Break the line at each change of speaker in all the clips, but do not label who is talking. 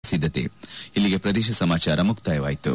ಸಿದ್ಧತೆ ಇಲ್ಲಿಗೆ ಪ್ರದೇಶ ಸಮಾಚಾರ ಮುಕ್ತಾಯವಾಯಿತು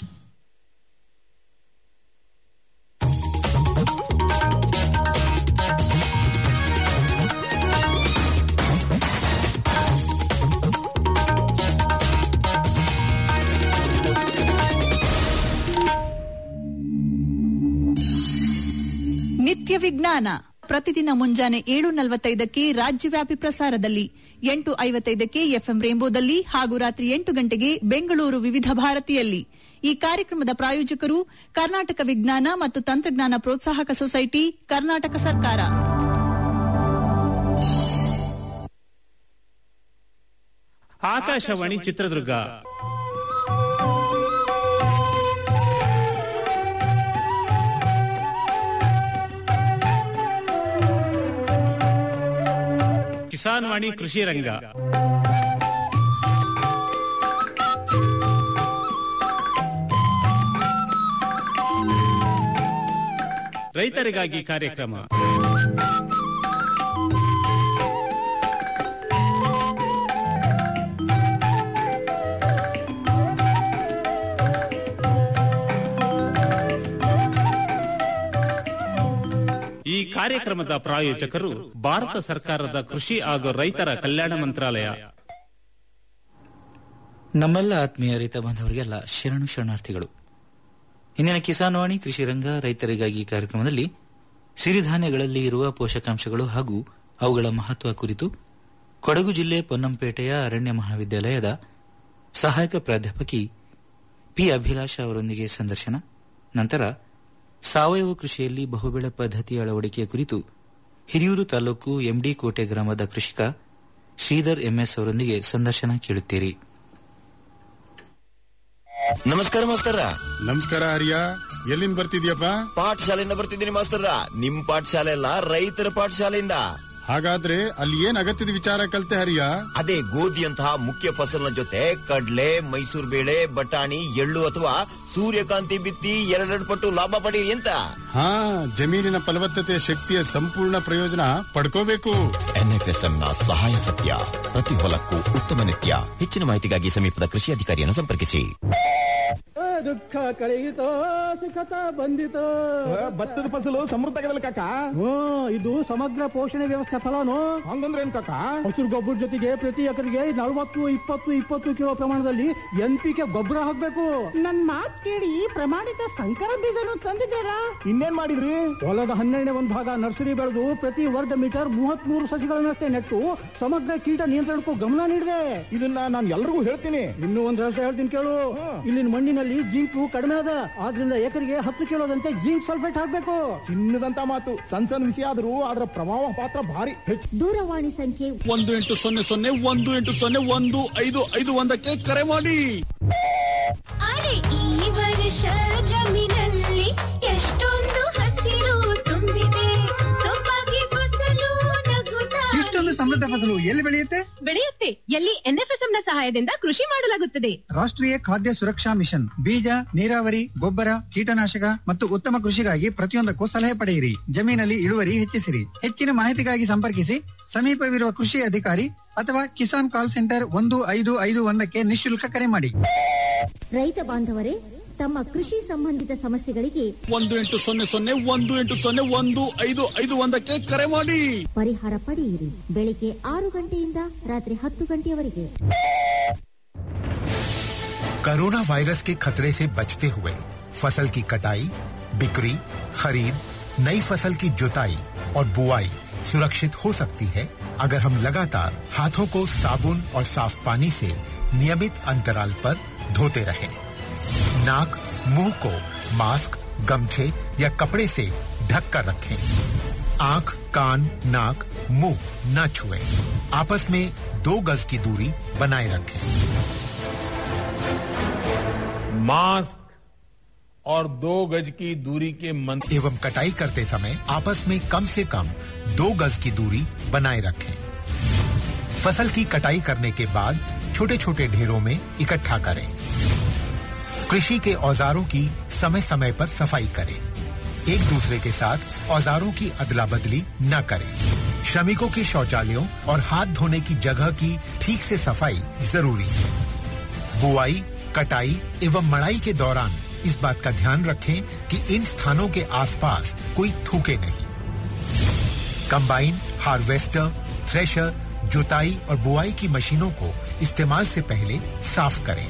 ನಿತ್ಯ ವಿಜ್ಞಾನ ಪ್ರತಿದಿನ ಮುಂಜಾನೆ ಏಳು ನಲವತ್ತೈದಕ್ಕೆ ರಾಜ್ಯವ್ಯಾಪಿ ಪ್ರಸಾರದಲ್ಲಿ ಎಂಟು ಐವತ್ತೈದಕ್ಕೆ ಎಫ್ಎಂ ರೇಂಬೋದಲ್ಲಿ ಹಾಗೂ ರಾತ್ರಿ ಎಂಟು ಗಂಟೆಗೆ ಬೆಂಗಳೂರು ವಿವಿಧ ಭಾರತಿಯಲ್ಲಿ ಈ ಕಾರ್ಯಕ್ರಮದ ಪ್ರಾಯೋಜಕರು ಕರ್ನಾಟಕ ವಿಜ್ಞಾನ ಮತ್ತು ತಂತ್ರಜ್ಞಾನ ಪ್ರೋತ್ಸಾಹಕ ಸೊಸೈಟಿ ಕರ್ನಾಟಕ ಸರ್ಕಾರ
ಆಕಾಶವಾಣಿ ಚಿತ್ರದುರ್ಗ ಕಿಸಾನ್ ವಾಣಿ ಕೃಷಿ ರಂಗ ರೈತರಿಗಾಗಿ ಕಾರ್ಯಕ್ರಮ ಈ ಕಾರ್ಯಕ್ರಮದ ಪ್ರಾಯೋಜಕರು ಭಾರತ ಸರ್ಕಾರದ ಕೃಷಿ ಹಾಗೂ ರೈತರ ಕಲ್ಯಾಣ ಮಂತ್ರಾಲಯ
ನಮ್ಮೆಲ್ಲ ಆತ್ಮೀಯ ರೈತ ಬಾಂಧವರಿಗೆಲ್ಲ ಶರಣು ಶರಣಾರ್ಥಿಗಳು ಇಂದಿನ ಕಿಸಾನ್ ವಾಣಿ ಕೃಷಿ ರಂಗ ರೈತರಿಗಾಗಿ ಕಾರ್ಯಕ್ರಮದಲ್ಲಿ ಸಿರಿಧಾನ್ಯಗಳಲ್ಲಿ ಇರುವ ಪೋಷಕಾಂಶಗಳು ಹಾಗೂ ಅವುಗಳ ಮಹತ್ವ ಕುರಿತು ಕೊಡಗು ಜಿಲ್ಲೆ ಪೊನ್ನಂಪೇಟೆಯ ಅರಣ್ಯ ಮಹಾವಿದ್ಯಾಲಯದ ಸಹಾಯಕ ಪ್ರಾಧ್ಯಾಪಕಿ ಪಿ ಅಭಿಲಾಷ ಅವರೊಂದಿಗೆ ಸಂದರ್ಶನ ನಂತರ ಸಾವಯವ ಕೃಷಿಯಲ್ಲಿ ಬಹುಬೆಳೆ ಪದ್ಧತಿಯ ಅಳವಡಿಕೆಯ ಕುರಿತು ಹಿರಿಯೂರು ತಾಲೂಕು ಎಂಡಿ ಕೋಟೆ ಗ್ರಾಮದ ಕೃಷಿಕ ಶ್ರೀಧರ್ ಎಂಎಸ್ ಅವರೊಂದಿಗೆ ಸಂದರ್ಶನ ಕೇಳುತ್ತೀರಿ
ನಮಸ್ಕಾರ ಮಾಸ್ತರ
ನಮಸ್ಕಾರ ಹರಿಯ ಎಲ್ಲಿಂದ ಬರ್ತಿದ್ಯಪ್ಪ
ಪಾಠಶಾಲೆಯಿಂದ ಬರ್ತಿದ್ದೀನಿ ಮಾಸ್ತರ ನಿಮ್ ಪಾಠಶಾಲೆ ಅಲ್ಲ ರೈತರ ಪಾಠಶಾಲೆಯಿಂದ
ಹಾಗಾದ್ರೆ ಅಲ್ಲಿ ಏನ್ ಅಗತ್ಯದ ವಿಚಾರ ಕಲ್ತೆ ಹರಿಯ
ಅದೇ ಗೋಧಿಯಂತಹ ಮುಖ್ಯ ಫಸಲಿನ ಜೊತೆ ಕಡ್ಲೆ ಮೈಸೂರು ಬೇಳೆ ಬಟಾಣಿ ಎಳ್ಳು ಅಥವಾ ಸೂರ್ಯಕಾಂತಿ ಬಿತ್ತಿ ಎರಡೆರಡು ಪಟ್ಟು ಲಾಭ ಪಡೀರಿ ಅಂತ
ಹಾ ಜಮೀನಿನ ಫಲವತ್ತತೆಯ ಶಕ್ತಿಯ ಸಂಪೂರ್ಣ ಪ್ರಯೋಜನ ಪಡ್ಕೋಬೇಕು
ಎನ್ಎಫ್ಎಸ್ಎಂ ನ ಸಹಾಯ ಸತ್ಯ ಪ್ರತಿ ಹೊಲಕ್ಕೂ ಉತ್ತಮ ನಿತ್ಯ ಹೆಚ್ಚಿನ ಮಾಹಿತಿಗಾಗಿ ಸಮೀಪದ ಕೃಷಿ ಅಧಿಕಾರಿಯನ್ನು ಸಂಪರ್ಕಿಸಿ
ದುಃಖ ಕಳೆಯಿತೋ ಸುಖತ ಬಂದಿತೋ
ಭತ್ತದ ಫಸಲು ಸಮೃದ್ಧ ಆಗದಲ್ಲ ಕಾಕ
ಹ್ಞೂ ಇದು ಸಮಗ್ರ ಪೋಷಣೆ ವ್ಯವಸ್ಥೆ ಫಲನು
ಹಂಗಂದ್ರೆ ಏನ್ ಕಾಕ
ಹಸಿರು ಗೊಬ್ಬರ ಜೊತೆಗೆ ಪ್ರತಿ ಎಕರೆಗೆ ನಲವತ್ತು ಇಪ್ಪತ್ತು ಇಪ್ಪತ್ತು ಕಿಲೋ ಪ್ರಮಾಣದಲ್ಲಿ ಎನ್ ಪಿ ಕೆ ಗೊಬ್ಬರ ಹಾಕ್ಬೇಕು
ನನ್ ಮಾತ್ ಕೇಳಿ ಪ್ರಮಾಣಿತ ಸಂಕರ ಬೀಜನು ತಂದಿದ್ದಾರಾ
ಇನ್ನೇನ್ ಮಾಡಿದ್ರಿ
ಹೊಲದ ಹನ್ನೆರಡನೇ ಒಂದು ಭಾಗ ನರ್ಸರಿ ಬೆಳೆದು ಪ್ರತಿ ವರ್ಗ ಮೀಟರ್ ಮೂವತ್ತ್ ಮೂರು ಸಸಿಗಳನ್ನಷ್ಟೇ ನೆಟ್ಟು ಸಮಗ್ರ ಕೀಟ ನಿಯಂತ್ರಣಕ್ಕೂ ಗಮನ ನೀಡಿದೆ
ಇದನ್ನ ನಾನು ಎಲ್ರಿಗೂ ಹೇಳ್ತೀನಿ
ಇನ್ನೂ ಒಂದ್ ರಹಸ್ಯ ಹೇಳ್ತೀನಿ ಕೇಳು ಇಲ್ಲಿನ ಮಣ್ಣಿನಲ್ಲಿ ಜಿಂಕು ಕಡಿಮೆ ಅದ ಆದ್ರಿಂದ ಎಕರೆಗೆ ಹತ್ತು ಕಿಲೋದಂತೆ ಜಿಂಕ್ ಸಲ್ಫೇಟ್ ಹಾಕ್ಬೇಕು
ಚಿನ್ನದಂತ ಮಾತು ಸಣ್ಣ ಸಣ್ಣ ವಿಷಯ ಆದ್ರೂ ಅದರ ಪ್ರಭಾವ ಪಾತ್ರ ಭಾರಿ ಹೆಚ್ಚು
ದೂರವಾಣಿ ಸಂಖ್ಯೆ
ಒಂದು ಎಂಟು ಸೊನ್ನೆ ಸೊನ್ನೆ ಒಂದು ಎಂಟು ಸೊನ್ನೆ ಒಂದು ಐದು ಐದು ಒಂದಕ್ಕೆ ಕರೆ ಮಾಡಿ
ಅರೆ ಈ ವರ್ಷ ಜಮೀನಲ್ಲಿ ಎಷ್ಟೊಂದು ಹಸಿರು ತುಂಬಿದೆ ಸೊಬಗೆ ಫಸಲು ನಗುತ್ತಾ
ಇಷ್ಟೊಂದು ಸಮೃದ್ಧ ಫಸಲು ಎಲ್ಲಿ ಬೆಳೆಯುತ್ತೆ
ಬೆಳೆಯುತ್ತೆ ಎಲ್ಲಿ ಎನ್ಎಫ್ಎಸ್ಎಂ ನ ಸಹಾಯದಿಂದ ಕೃಷಿ ಮಾಡಲಾಗುತ್ತದೆ
ರಾಷ್ಟ್ರೀಯ ಖಾದ್ಯ ಸುರಕ್ಷಾ ಮಿಷನ್ ಬೀಜ ನೀರಾವರಿ ಗೊಬ್ಬರ ಕೀಟನಾಶಕ ಮತ್ತು ಉತ್ತಮ ಕೃಷಿಗಾಗಿ ಪ್ರತಿಯೊಂದಕ್ಕೂ ಸಲಹೆ ಪಡೆಯಿರಿ ಜಮೀನಲ್ಲಿ ಇಳುವರಿ ಹೆಚ್ಚಿಸಿರಿ ಹೆಚ್ಚಿನ ಮಾಹಿತಿಗಾಗಿ ಸಂಪರ್ಕಿಸಿ ಸಮೀಪವಿರುವ ಕೃಷಿ ಅಧಿಕಾರಿ ಅಥವಾ ಕಿಸಾನ್ ಕಾಲ್ ಸೆಂಟರ್ ಒಂದು ಐದು ಐದು ಒಂದಕ್ಕೆ ನಿಶುಲ್ಕ ಕರೆ ಮಾಡಿ
ರೈತ ಬಾಂಧವರೇ ತಮ್ಮ ಕೃಷಿ ಸಂಬಂಧಿತ ಸಮಸ್ಯೆಗಳಿಗೆ
ಒಂದು ಎಂಟು ಸೊನ್ನೆ ಸೊನ್ನೆ ಒಂದು ಎಂಟು ಸೊನ್ನೆ ಒಂದು ಐದು ಐದು ಒಂದಕ್ಕೆ ಕರೆ ಮಾಡಿ
ಪರಿಹಾರ ಪಡೆಯಿರಿ ಬೆಳಿಗ್ಗೆ ಆರು ಗಂಟೆಯಿಂದ ರಾತ್ರಿ ಹತ್ತು ಗಂಟೆಯವರೆಗೆ
कोरोना वायरस के खतरे से बचते हुए फसल की कटाई बिक्री खरीद नई फसल की जुताई और बुआई सुरक्षित हो सकती है अगर हम लगातार हाथों को साबुन और साफ पानी से नियमित अंतराल पर धोते रहें। नाक मुंह को मास्क गमछे या कपड़े से ढक कर रखें आंख कान नाक मुंह न छुएं। आपस में दो गज की दूरी बनाए रखें
मास्क और दो गज की दूरी के मंत्र
एवं कटाई करते समय आपस में कम से कम दो गज की दूरी बनाए रखें फसल की कटाई करने के बाद छोटे छोटे ढेरों में इकट्ठा करें कृषि के औजारों की समय समय पर सफाई करें एक दूसरे के साथ औजारों की अदला बदली न करें श्रमिकों के शौचालयों और हाथ धोने की जगह की ठीक से सफाई जरूरी है बुआई कटाई एवं मड़ाई के दौरान इस बात का ध्यान रखें कि इन स्थानों के आसपास कोई थूके नहीं कंबाइन हार्वेस्टर थ्रेशर जुताई और बुआई की मशीनों को इस्तेमाल से पहले साफ करें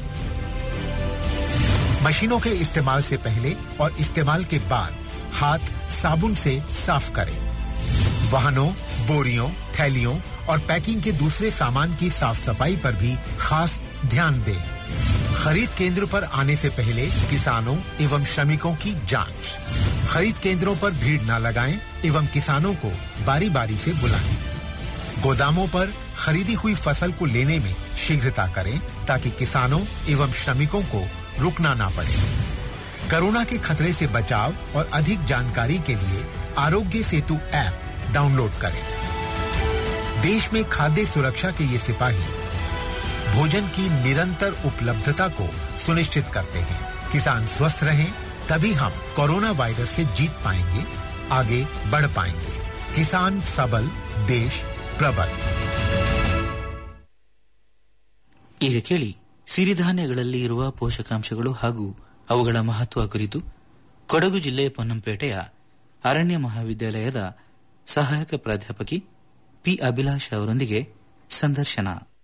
मशीनों के इस्तेमाल से पहले और इस्तेमाल के बाद हाथ साबुन से साफ करें वाहनों बोरियों थैलियों और पैकिंग के दूसरे सामान की साफ सफाई पर भी खास ध्यान दें खरीद केंद्र पर आने से पहले किसानों एवं श्रमिकों की जांच खरीद केंद्रों पर भीड़ न लगाएं एवं किसानों को बारी बारी से बुलाएं गोदामों पर खरीदी हुई फसल को लेने में शीघ्रता करें ताकि किसानों एवं श्रमिकों को रुकना ना पड़े कोरोना के खतरे से बचाव और अधिक जानकारी के लिए आरोग्य सेतु ऐप डाउनलोड करें देश में खाद्य सुरक्षा के ये सिपाही भोजन की निरंतर उपलब्धता को सुनिश्चित करते हैं किसान स्वस्थ रहें तभी हम कोरोना वायरस से जीत पाएंगे आगे बढ़ पाएंगे किसान सबल देश प्रबल
ಈಗ ಕೇಳಿ ಸಿರಿಧಾನ್ಯಗಳಲ್ಲಿ ಇರುವ ಪೋಷಕಾಂಶಗಳು ಹಾಗೂ ಅವುಗಳ ಮಹತ್ವ ಕುರಿತು ಕೊಡಗು ಜಿಲ್ಲೆ ಪೊನ್ನಂಪೇಟೆಯ ಅರಣ್ಯ ಮಹಾವಿದ್ಯಾಲಯದ ಸಹಾಯಕ ಪ್ರಾಧ್ಯಾಪಕಿ ಪಿ ಅಭಿಲಾಷ್ ಅವರೊಂದಿಗೆ ಸಂದರ್ಶನ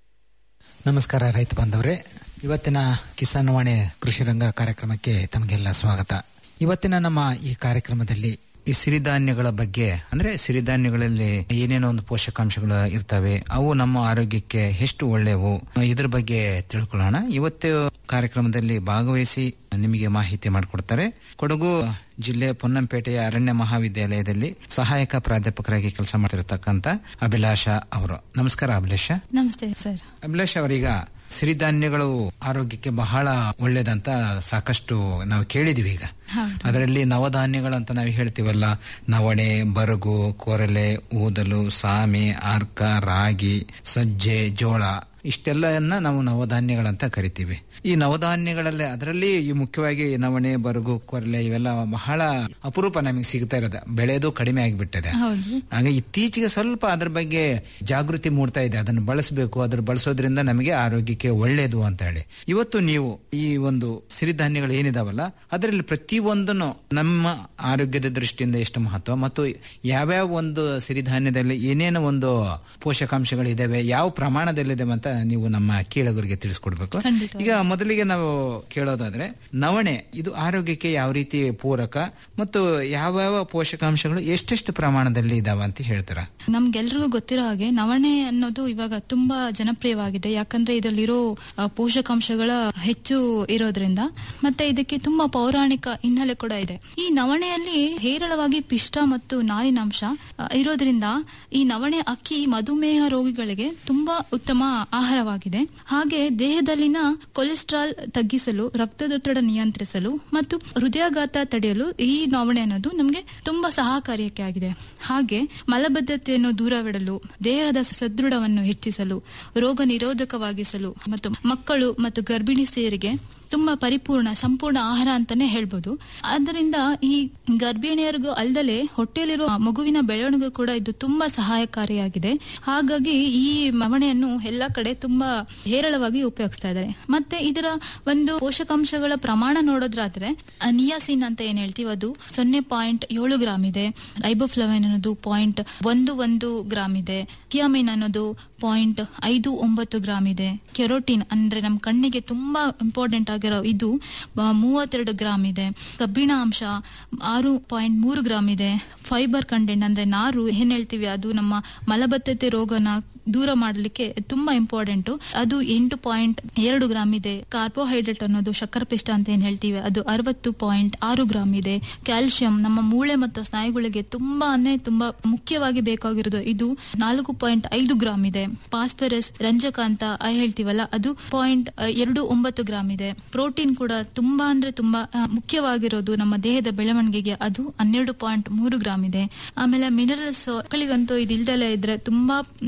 ನಮಸ್ಕಾರ ರೈತ ಬಾಂಧವರೇ ಇವತ್ತಿನ ಕಿಸಾನ್ ವಾಣಿ ಕೃಷಿ ರಂಗ ಕಾರ್ಯಕ್ರಮಕ್ಕೆ ತಮಗೆಲ್ಲ ಸ್ವಾಗತ ಇವತ್ತಿನ ನಮ್ಮ ಈ ಕಾರ್ಯಕ್ರಮದಲ್ಲಿ ಈ ಸಿರಿಧಾನ್ಯಗಳ ಬಗ್ಗೆ ಅಂದ್ರೆ ಸಿರಿಧಾನ್ಯಗಳಲ್ಲಿ ಏನೇನೋ ಒಂದು ಪೋಷಕಾಂಶಗಳು ಇರ್ತವೆ ಅವು ನಮ್ಮ ಆರೋಗ್ಯಕ್ಕೆ ಎಷ್ಟು ಒಳ್ಳೆಯವು ಇದ್ರ ಬಗ್ಗೆ ತಿಳ್ಕೊಳ್ಳೋಣ ಇವತ್ತು ಕಾರ್ಯಕ್ರಮದಲ್ಲಿ ಭಾಗವಹಿಸಿ ನಿಮಗೆ ಮಾಹಿತಿ ಮಾಡಿಕೊಡ್ತಾರೆ ಕೊಡಗು ಜಿಲ್ಲೆ ಪೊನ್ನಂಪೇಟೆಯ ಅರಣ್ಯ ಮಹಾವಿದ್ಯಾಲಯದಲ್ಲಿ ಸಹಾಯಕ ಪ್ರಾಧ್ಯಾಪಕರಾಗಿ ಕೆಲಸ ಮಾಡ್ತಿರತಕ್ಕಂತ ಅಭಿಲಾಷ ಅವರು ನಮಸ್ಕಾರ ಅಭಿಲಾಷ
ನಮಸ್ತೆ ಸರ್
ಅಭಿಲಾಷ್ ಅವರೀಗ ಸಿರಿಧಾನ್ಯಗಳು ಆರೋಗ್ಯಕ್ಕೆ ಬಹಳ ಒಳ್ಳೇದಂತ ಸಾಕಷ್ಟು ನಾವು ಕೇಳಿದೀವಿ ಈಗ ಅದರಲ್ಲಿ ನವಧಾನ್ಯಗಳಂತ ನಾವು ಹೇಳ್ತೀವಲ್ಲ ನವಣೆ ಬರಗು ಕೊರಲೆ ಊದಲು ಸಾಮೆ ಆರ್ಕ ರಾಗಿ ಸಜ್ಜೆ ಜೋಳ ಇಷ್ಟೆಲ್ಲನ್ನ ನಾವು ನವಧಾನ್ಯಗಳಂತ ಕರಿತೀವಿ ಈ ನವಧಾನ್ಯಗಳಲ್ಲಿ ಅದರಲ್ಲಿ ಈ ಮುಖ್ಯವಾಗಿ ನವಣೆ ಬರಗು ಕೊರಲೆ ಇವೆಲ್ಲ ಬಹಳ ಅಪರೂಪ ನಮಗೆ ಸಿಗ್ತಾ ಇರೋದು ಬೆಳೆದು ಕಡಿಮೆ ಆಗಿಬಿಟ್ಟಿದೆ
ಹೌದು
ಹಾಗೆ ಇತ್ತೀಚೆಗೆ ಸ್ವಲ್ಪ ಅದ್ರ ಬಗ್ಗೆ ಜಾಗೃತಿ ಮೂಡ್ತಾ ಇದೆ ಅದನ್ನು ಬಳಸಬೇಕು ಅದ್ರ ಬಳಸೋದ್ರಿಂದ ನಮಗೆ ಆರೋಗ್ಯಕ್ಕೆ ಒಳ್ಳೆಯದು ಅಂತ ಹೇಳಿ ಇವತ್ತು ನೀವು ಈ ಒಂದು ಸಿರಿಧಾನ್ಯಗಳು ಏನಿದಾವಲ್ಲ ಅದರಲ್ಲಿ ಪ್ರತಿಯೊಂದನ್ನು ನಮ್ಮ ಆರೋಗ್ಯದ ದೃಷ್ಟಿಯಿಂದ ಎಷ್ಟು ಮಹತ್ವ ಮತ್ತು ಯಾವ್ಯಾವ ಒಂದು ಸಿರಿಧಾನ್ಯದಲ್ಲಿ ಏನೇನು ಒಂದು ಪೋಷಕಾಂಶಗಳು ಇದಾವೆ ಯಾವ ಪ್ರಮಾಣದಲ್ಲಿದ್ದಾವೆ ಅಂತ ನೀವು ನಮ್ಮ ಕೀಳಗರಿಗೆ ತಿಳಿಸ್ಕೊಡ್ಬೇಕು
ಖಂಡಿತ.
ಈಗ ಮೊದಲಿಗೆ ನಾವು ಕೇಳೋದಾದ್ರೆ ನವಣೆ ಇದು ಆರೋಗ್ಯಕ್ಕೆ ಯಾವ ರೀತಿ ಪೂರಕ ಮತ್ತು ಯಾವ್ಯಾವ ಪೋಷಕಾಂಶಗಳು ಎಷ್ಟೆಷ್ಟು ಪ್ರಮಾಣದಲ್ಲಿ ಇದಾವ ಅಂತ ಹೇಳ್ತಾರ
ನಮ್ಗೆಲ್ರಿಗೂ ಗೊತ್ತಿರೋ ಹಾಗೆ ನವಣೆ ಅನ್ನೋದು ಇವಾಗ ತುಂಬಾ ಜನಪ್ರಿಯವಾಗಿದೆ ಯಾಕಂದ್ರೆ ಇದರಲ್ಲಿರೋ ಆ, ಪೋಷಕಾಂಶಗಳ ಹೆಚ್ಚು ಇರೋದ್ರಿಂದ ಮತ್ತೆ ಇದಕ್ಕೆ ತುಂಬಾ ಪೌರಾಣಿಕ ಹಿನ್ನೆಲೆ ಕೂಡ ಇದೆ ಈ ನವಣೆಯಲ್ಲಿ ಹೇರಳವಾಗಿ ಪಿಷ್ಟ ಮತ್ತು ನಾರಿನಾಂಶ ಆ, ಇರೋದ್ರಿಂದ ಈ ನವಣೆ ಅಕ್ಕಿ ಮಧುಮೇಹ ರೋಗಿಗಳಿಗೆ ತುಂಬಾ ಉತ್ತಮ ಆಹಾರವಾಗಿದೆ ಹಾಗೆ ದೇಹದಲ್ಲಿನ ಕೊಲೆಸ್ಟ್ರಾಲ್ ತಗ್ಗಿಸಲು ರಕ್ತದೊತ್ತಡ ನಿಯಂತ್ರಿಸಲು ಮತ್ತು ಹೃದಯಾಘಾತ ತಡೆಯಲು ಈ ನವಣೆ ಅನ್ನೋದು ನಮಗೆ ತುಂಬಾ ಸಹಕಾರಿಯಾಗಿ ಆಗಿದೆ ಹಾಗೆ ಮಲಬದ್ಧತೆಯನ್ನು ದೂರವಿಡಲು ದೇಹದ ಸದೃಢವನ್ನು ಹೆಚ್ಚಿಸಲು ರೋಗ ನಿರೋಧಕವಾಗಿಸಲು ಮತ್ತು ಮಕ್ಕಳು ಮತ್ತು ಗರ್ಭಿಣಿ ಸ್ತ್ರೀಯರಿಗೆ ತುಂಬಾ ಪರಿಪೂರ್ಣ ಸಂಪೂರ್ಣ ಆಹಾರ ಅಂತಾನೆ ಹೇಳ್ಬೋದು ಆದ್ದರಿಂದ ಈ ಗರ್ಭಿಣಿಯರಿಗೂ ಅಲ್ಲದೆ ಹೊಟ್ಟೆಯಲ್ಲಿರುವ ಮಗುವಿನ ಬೆಳವಣಿಗೆ ಕೂಡ ಇದು ತುಂಬಾ ಸಹಾಯಕಾರಿಯಾಗಿದೆ ಹಾಗಾಗಿ ಈ ನವಣೆಯನ್ನು ಎಲ್ಲ ಕಡೆ ತುಂಬಾ ಹೇರಳವಾಗಿ ಉಪಯೋಗಿಸ್ತಾ ಇದ್ದಾರೆ ಮತ್ತೆ ಇದರ ಒಂದು ಪೋಷಕಾಂಶಗಳ ಪ್ರಮಾಣ ನೋಡೋದ್ರಾದ್ರೆ ಆ, ನಿಯಾಸಿನ್ ಅಂತ ಏನ್ ಹೇಳ್ತೀವಿ ಅದು ಸೊನ್ನೆ ಪಾಯಿಂಟ್ ಏಳು ಗ್ರಾಮ್ ಇದೆ ರೈಬೋಫ್ಲವೈನ್ ಅನ್ನೋದು ಪಾಯಿಂಟ್ ಒಂದು ಒಂದು ಗ್ರಾಮ್ ಇದೆ ಥಿಯಾಮಿನ್ ಅನ್ನೋದು ಪಾಯಿಂಟ್ ಐದು ಒಂಬತ್ತು ಗ್ರಾಮ್ ಇದೆ ಕೆರೋಟಿನ್ ಅಂದ್ರೆ ನಮ್ಮ ಕಣ್ಣಿಗೆ ತುಂಬಾ ಇಂಪಾರ್ಟೆಂಟ್ ಆಗಿರೋ ಇದು ಆ, ಮೂವತ್ತೆರಡು ಗ್ರಾಮ್ ಇದೆ ಕಬ್ಬಿಣ ಅಂಶ ಆರು ಪಾಯಿಂಟ್ ಮೂರು ಗ್ರಾಮ್ ಇದೆ ಫೈಬರ್ ಕಂಟೆಂಟ್ ಅಂದ್ರೆ ನಾರು ಏನ್ ಹೇಳ್ತೀವಿ ಅದು ನಮ್ಮ ಮಲಬದ್ಧತೆ ರೋಗನ ದೂರ ಮಾಡಲಿಕ್ಕೆ ತುಂಬಾ ಇಂಪಾರ್ಟೆಂಟ್ ಅದು ಎಂಟು ಪಾಯಿಂಟ್ ಎರಡು ಗ್ರಾಮ್ ಇದೆ ಕಾರ್ಬೋಹೈಡ್ರೇಟ್ ಅನ್ನೋದು ಶಕ್ಕರೆ ಪಿಷ್ಟ ಅಂತ ಏನ್ ಹೇಳ್ತೀವಿ ಅದು ಅರವತ್ತು ಪಾಯಿಂಟ್ ಆರು ಗ್ರಾಮ್ ಇದೆ ಕ್ಯಾಲ್ಸಿಯಂ ನಮ್ಮ ಮೂಳೆ ಮತ್ತು ಸ್ನಾಯುಗಳಿಗೆ ತುಂಬಾ ಅಂದ್ರೆ ತುಂಬಾ ಮುಖ್ಯವಾಗಿ ಬೇಕಾಗಿರೋದು ಇದು ನಾಲ್ಕು ಪಾಯಿಂಟ್ ಐದು ಗ್ರಾಮ್ ಇದೆ ಫಾಸ್ಫರಸ್ ರಂಜಕ ಅಂತ ಆ ಹೇಳ್ತೀವಲ್ಲ ಅದು ಪಾಯಿಂಟ್ ಎರಡು ಒಂಬತ್ತು ಗ್ರಾಮ್ ಇದೆ ಪ್ರೋಟೀನ್ ಕೂಡ ತುಂಬಾ ಅಂದ್ರೆ ತುಂಬಾ ಆ, ಮುಖ್ಯವಾಗಿರೋದು ನಮ್ಮ ದೇಹದ ಬೆಳವಣಿಗೆಗೆ ಅದು ಹನ್ನೆರಡು ಪಾಯಿಂಟ್ ಮೂರು ಗ್ರಾಮ್ ಇದೆ ಆಮೇಲೆ ಮಿನರಲ್ಸ್ ಮಕ್ಕಳಿಗಂತೂ ಇದು ಇಲ್ದಲೇ ಇದ್ರೆ ತುಂಬಾ ಆ, ರೋಗಗಳು